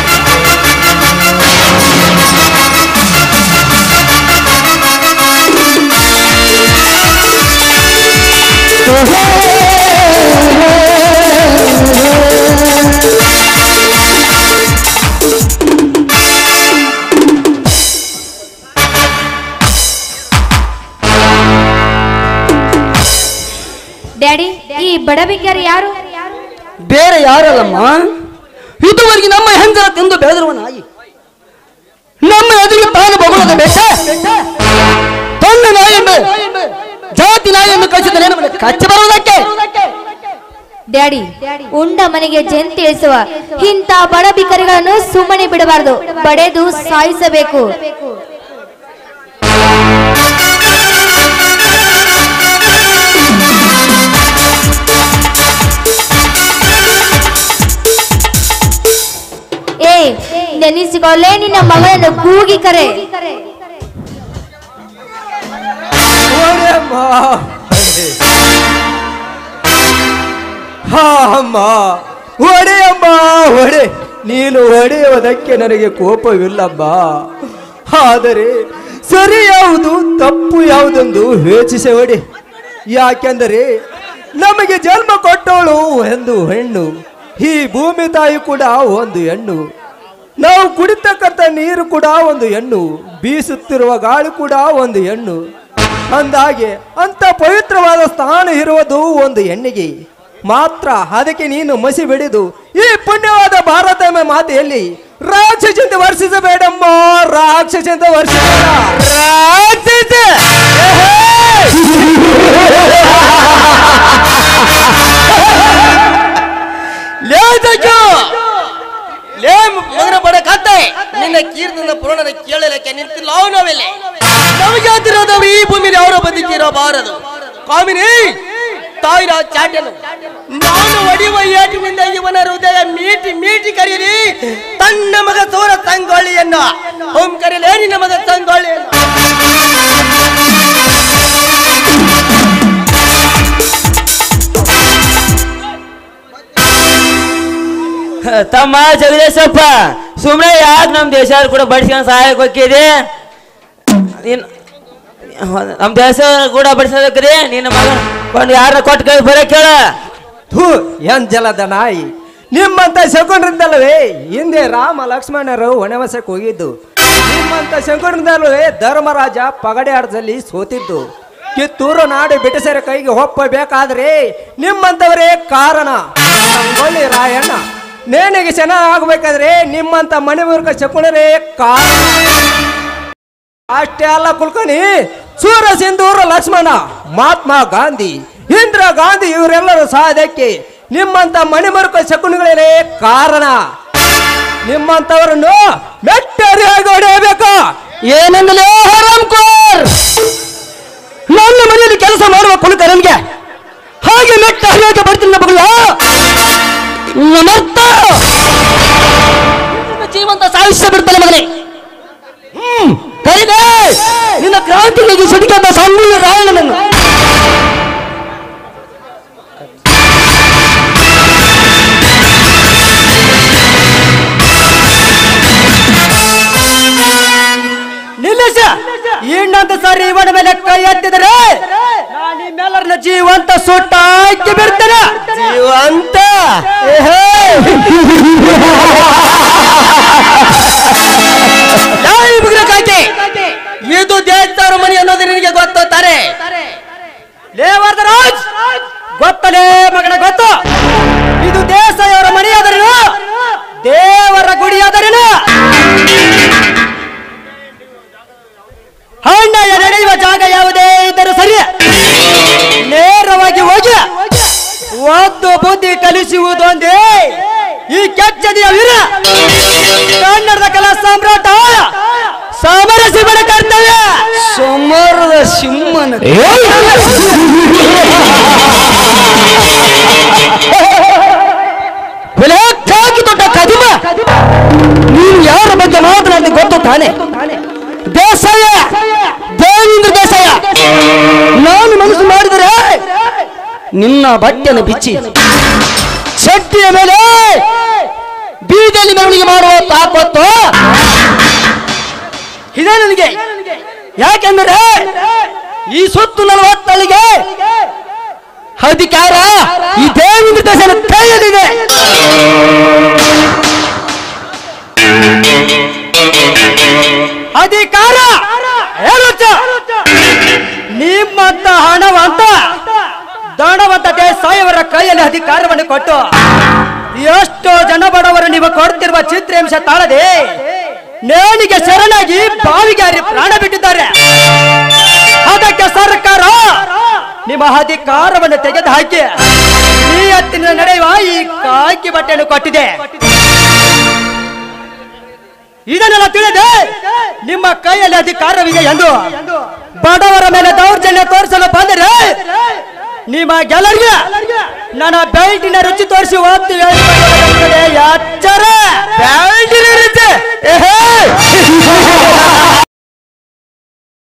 ಡ್ಯಾಡಿ ಈ ಬಡ ಬಿಗ್ಗಾರಿ ಯಾರು ಬೇರೆ ಯಾರಲ್ಲಮ್ಮ ಇದುವರೆಗೆ ನಮ್ಮ ಹೆಂಗರ ತಿಂದು ಬೆಳೆದಿರುವ ನಾಯಿ ನಮ್ಮ ಎದುರಿಗೆ ತಾನು ಬಗಳದ ಬೇಟ ತನ್ನ ನಾಯಿಯನ್ನು ಜಾತಿ ನಾಯಿಯನ್ನು ಕಳಿಸಿದ ಕಚ್ಚ ಬರುವುದಕ್ಕೆ ಡ್ಯಾಡಿ ಉಂಡ ಮನೆಗೆ ಜಂತಿ ಇಳಿಸುವ ಇಂಥ ಬಡ ಬಿಕರಿಗಳನ್ನು ಸುಮ್ಮನೆ ಬಿಡಬಾರದು ಬಡೆದು ಸಾಯಿಸಬೇಕು ಏ ನೆನೆಸಿಕೊಳ್ಳೆ ನಿನ್ನ ಮಗಳನ್ನು ಕೂಗಿ ಕರೆ ಹೊಡೆಯಮ್ಮ ಹಾ ಅಮ್ಮ ಹೊಡೆಯಮ್ಮ ಹೊಡೆ ನೀನು ಹೊಡೆಯುವುದಕ್ಕೆ ನನಗೆ ಕೋಪವಿಲ್ಲಮ್ಮ ಆದರೆ ಸರಿ ಯಾವುದು ತಪ್ಪು ಯಾವುದೆಂದು ಯೋಚಿಸಿ ಹೊಡೆ ಯಾಕೆಂದರೆ ನಮಗೆ ಜನ್ಮ ಕೊಟ್ಟವಳು ಒಂದು ಹೆಣ್ಣು ಈ ಭೂಮಿ ತಾಯಿ ಕೂಡ ಒಂದು ಹೆಣ್ಣು ನಾವು ಕುಡಿತಕ್ಕಂಥ ನೀರು ಕೂಡ ಒಂದು ಹೆಣ್ಣು ಬೀಸುತ್ತಿರುವ ಗಾಳಿ ಕೂಡ ಒಂದು ಹೆಣ್ಣು ಅಂದಾಗೆ ಅಂತ ಪವಿತ್ರವಾದ ಸ್ಥಾನ ಇರುವುದು ಒಂದು ಹೆಣ್ಣಿಗೆ ಮಾತ್ರ ಅದಕ್ಕೆ ನೀನು ಮಸಿ ಬೆಳೆದು ಈ ಪುಣ್ಯವಾದ ಭಾರತ ಎಂಬ ಮಾತೆಯಲ್ಲಿ ರಾಕ್ಷಸಂತ ವರ್ಷಿಸಬೇಡಮ್ಮ ರಾಕ್ಷಸಂತ ವರ್ಷಿಸಬೇಡ ರಾಕ್ಷಸ ಲೇ ಜಗ್ಗು ಲೇ ಮಗನ ಬಡ ಕತ್ತೆ ನಿನ್ನ ನಿನ್ನ ಕೀರ್ತನ ಪುರಾಣನ ಕೇಳಲಿಕ್ಕೆ ನಿಂತಿಲ್ಲ ನಾವೆಲ್ಲ ನಮಗೆ ಹತ್ತಿರದವರು ಈ ಭೂಮಿಲಿ ಅವರ ಬದುಕಿರಬಾರದು ಕಾಮಿನಿ ತಾಯಿನ ಚಾಟ್ಯನು ನಾನು ಒಡಿಯುವ ಏಟಿನಿಂದ ಇವನ ಹೃದಯ ಮೀಟಿ ಮೀಟಿ ಕರೀರಿ ತನ್ನ ಮಗ ಸೋರ ಸಂಗೊಳ್ಳಿಯನ್ನ ಹೋಮ್ ಕರೀಲೇ ನಿನ್ನ ಮಗ ಸಂಗೊಳ್ಳಿಯನ್ನ ತಮ್ಮ ಜಗದೀಶಪ್ಪ ಸುಮ್ಮನೆ ಯಾಕೆ ನಮ್ಮ ದೇಶ ಕೂಡ ಬಡಿಸ್ಕೊಂಡು ಸಹಾಯಕ್ಕೆ ಹೋಗಿದಿ ನೀನು ನಮ್ಮ ದೇಶ ಕೂಡ ಬಡಿಸೋದಕ್ರಿ ನಿನ್ನ ಮಗ ಕೊಂಡು ಯಾರನ್ನ ಕೊಟ್ಟು ಕೈ ಬರೋ ಕೇಳ ಥೂ ಏನ್ ಜಲದ ನಾಯಿ ನಿಮ್ಮಂತ ಶಂಕರರಿಂದಲ್ವೇ ಹಿಂದೆ ರಾಮ ಲಕ್ಷ್ಮಣರು ವನವಾಸಕ್ಕೆ ಹೋಗಿದ್ದು ನಿಮ್ಮಂತ ಶಂಕರರಿಂದಲ್ವೇ ಧರ್ಮರಾಜ ಪಗಡೆ ಆಟದಲ್ಲಿ ಸೋತಿದ್ದು ಕಿತ್ತೂರು ನಾಡು ಬ್ರಿಟಿಷರ ಕೈಗೆ ಒಪ್ಪಬೇಕಾದ್ರೆ ನಿಮ್ಮಂತವರೇ ಕಾರಣ ಸಂಗೊಳ್ಳಿ ರಾಯಣ್ಣ ನೇಣಿಗೆ ಶನ ಆಗ್ಬೇಕಾದ್ರೆ ನಿಮ್ಮಂತ ಮಣಿಮೂರ್ಖ ಶಕುನರೇ ಕಾರಣ ಅಷ್ಟೇ ಅಲ್ಲ ಕುಲ್ಕಣಿ ಸೂರ ಸಿಂಧೂರ ಲಕ್ಷ್ಮಣ ಮಹಾತ್ಮ ಗಾಂಧಿ ಇಂದಿರಾ ಗಾಂಧಿ ಇವರೆಲ್ಲರೂ ಸಾಧಕ್ಕೆ ನಿಮ್ಮಂತ ಮಣಿಮರುಕ ಶಕುನಿಗಳೇ ಕಾರಣ ನಿಮ್ಮಂತವರನ್ನು ಮೆಟ್ಟರಿಯಾಗಿ ಹೊಡೆಯಬೇಕು ಏನಂದಲೇ ಹರಾಮ್ಕೋರ್ ನನ್ನ ಮನೆಯಲ್ಲಿ ಕೆಲಸ ಮಾಡುವ ಕುಲಕ ನನಗೆ ಹಾಗೆ ಮೆಟ್ಟ ಹರಿಯೋಕೆ ಬರ್ತೀನಿ ಮಗಳು ನಮರ್ತ ನಿನ್ನ ಜೀವಂತ ಸಾಯಿಸ ಬಿಡ್ತಾನೆ ಮಗನೇ ಹ್ಮ್ ಕರಿದೆ ನಿನ್ನ ಕ್ರಾಂತಿಗೆ ಸಿಡಿಕೊಂಡ ಸಂಗೊಳ್ಳಿ ರಾಯಣ್ಣನನ್ನು ನಿಲ್ಲಿಸ ಇನ್ನೊಂದು ಸಾರಿ ಇವನ ಮೇಲೆ ಕೈ ಎತ್ತಿದರೆ ನಾನು ನಿಮ್ಮೆಲ್ಲರನ್ನ ಜೀವಂತ ಸುಟ್ಟ ಹಾಕಿ ಬಿಡ್ತೇನೆ ಜೀವಂತ ಏಹೇ. ಯಾಯ್ ಮುಗಿಲಕ್ಕಾಯ್ತೆ? ಇದು ದೇವರ ಮನೆ ಅನ್ನೋದು ನಿನಗೆ ಗೊತ್ತಾರೆ ಲೇ ವರದರಾಜ್ ಗೊತ್ತಲೇ ಮಗನ ಗೊತ್ತು ಇದು ದೇಸಾಯವರ ಮನೆಯಾದರೇನು ದೇವರ ಗುಡಿಯಾದರೇನು ಹಣ್ಣಯ್ಯ ನಡೆಯುವ ಜಾಗ ಯಾವುದೇ ಇದ್ದರೂ ಸರಿ ನೇರವಾಗಿ ಹೋಗಿ ಒಂದು ಬುದ್ಧಿ ಕಲಿಸುವುದು ಒಂದೇ ಈ ಕೆಚ್ಚದಿಯ ವೀರ ಕನ್ನಡದ ಕಲಾ ಸಾಮ್ರಾಟ ಸಮರ ಶಿವನ ಕರ್ತವ್ಯ ಸಮರದ ಸಿಂಹನ ಬೆಲೆಕ್ಕಾಗಿ ದೊಡ್ಡ ಕದಿಮ ನೀನು ಯಾರ ಬಗ್ಗೆ ಮಾತನಾಡಿ ಗೊತ್ತು ತಾನೆ ದೇಸಾಯ ದೇವೇಂದ್ರ ದೇಸಾಯ ನಾನು ಮನಸ್ಸು ಮಾಡಿದರೆ ನಿನ್ನ ಬಟ್ಟೆಯನ್ನು ಬಿಚ್ಚಿ ಶೆಟ್ಟಿಯ ಮೇಲೆ ಬೀದಿಯಲ್ಲಿ ಮೆರವಣಿಗೆ ಮಾಡುವ ತಾಕತ್ತು ಇದೆ ನನಗೆ ಯಾಕೆಂದರೆ ಈ ಸುತ್ತು ನಲವತ್ತಳಿಗೆ ಅಧಿಕಾರ ಈ ದೇವೇಂದ್ರ ದೇಶದ ಕೈಯಲ್ಲಿದೆ ಅಧಿಕಾರ ಹೇಳುತ್ತ ನಿಮ್ಮಂತ ಹಣವಂತ ದಾನವಂತ ದೇಸಾಯವರ ಕೈಯಲ್ಲಿ ಅಧಿಕಾರವನ್ನು ಕೊಟ್ಟು ಎಷ್ಟೋ ಜನ ಬಡವರು ನೀವು ಕೊಡ್ತಿರುವ ಚಿತ್ರಾಂಶ ತಾಳದೆ ನೇಣಿಗೆ ಶರಣಾಗಿ ಬಾವಿಗೆ ಹಾರಿ ಪ್ರಾಣ ಬಿಟ್ಟಿದ್ದಾರೆ ಅದಕ್ಕೆ ಸರ್ಕಾರ ನಿಮ್ಮ ಅಧಿಕಾರವನ್ನು ತೆಗೆದು ಹಾಕಿ ಈ ಹತ್ತಿನ ನಡೆಯುವ ಈ ಕಾಕಿ ಬಟ್ಟೆಯನ್ನು ಕೊಟ್ಟಿದೆ ಇದನ್ನೆಲ್ಲ ತಿಳಿದೆ ನಿಮ್ಮ ಕೈಯಲ್ಲಿ ಅಧಿಕಾರವಿದೆ ಎಂದು ಬಡವರ ಮೇಲೆ ದೌರ್ಜನ್ಯ ತೋರಿಸಲು ಬಂದರೆ ನಿಮ್ಮ ಗೆಲರಿಗೆ ನನ್ನ ಬೆಲ್ಟಿನ ರುಚಿ ತೋರಿಸಿ ಒತ್ತು ಎಚ್ಚರ ಬೆಲ್ಟಿನ ರುಚಿ ಏಹೇ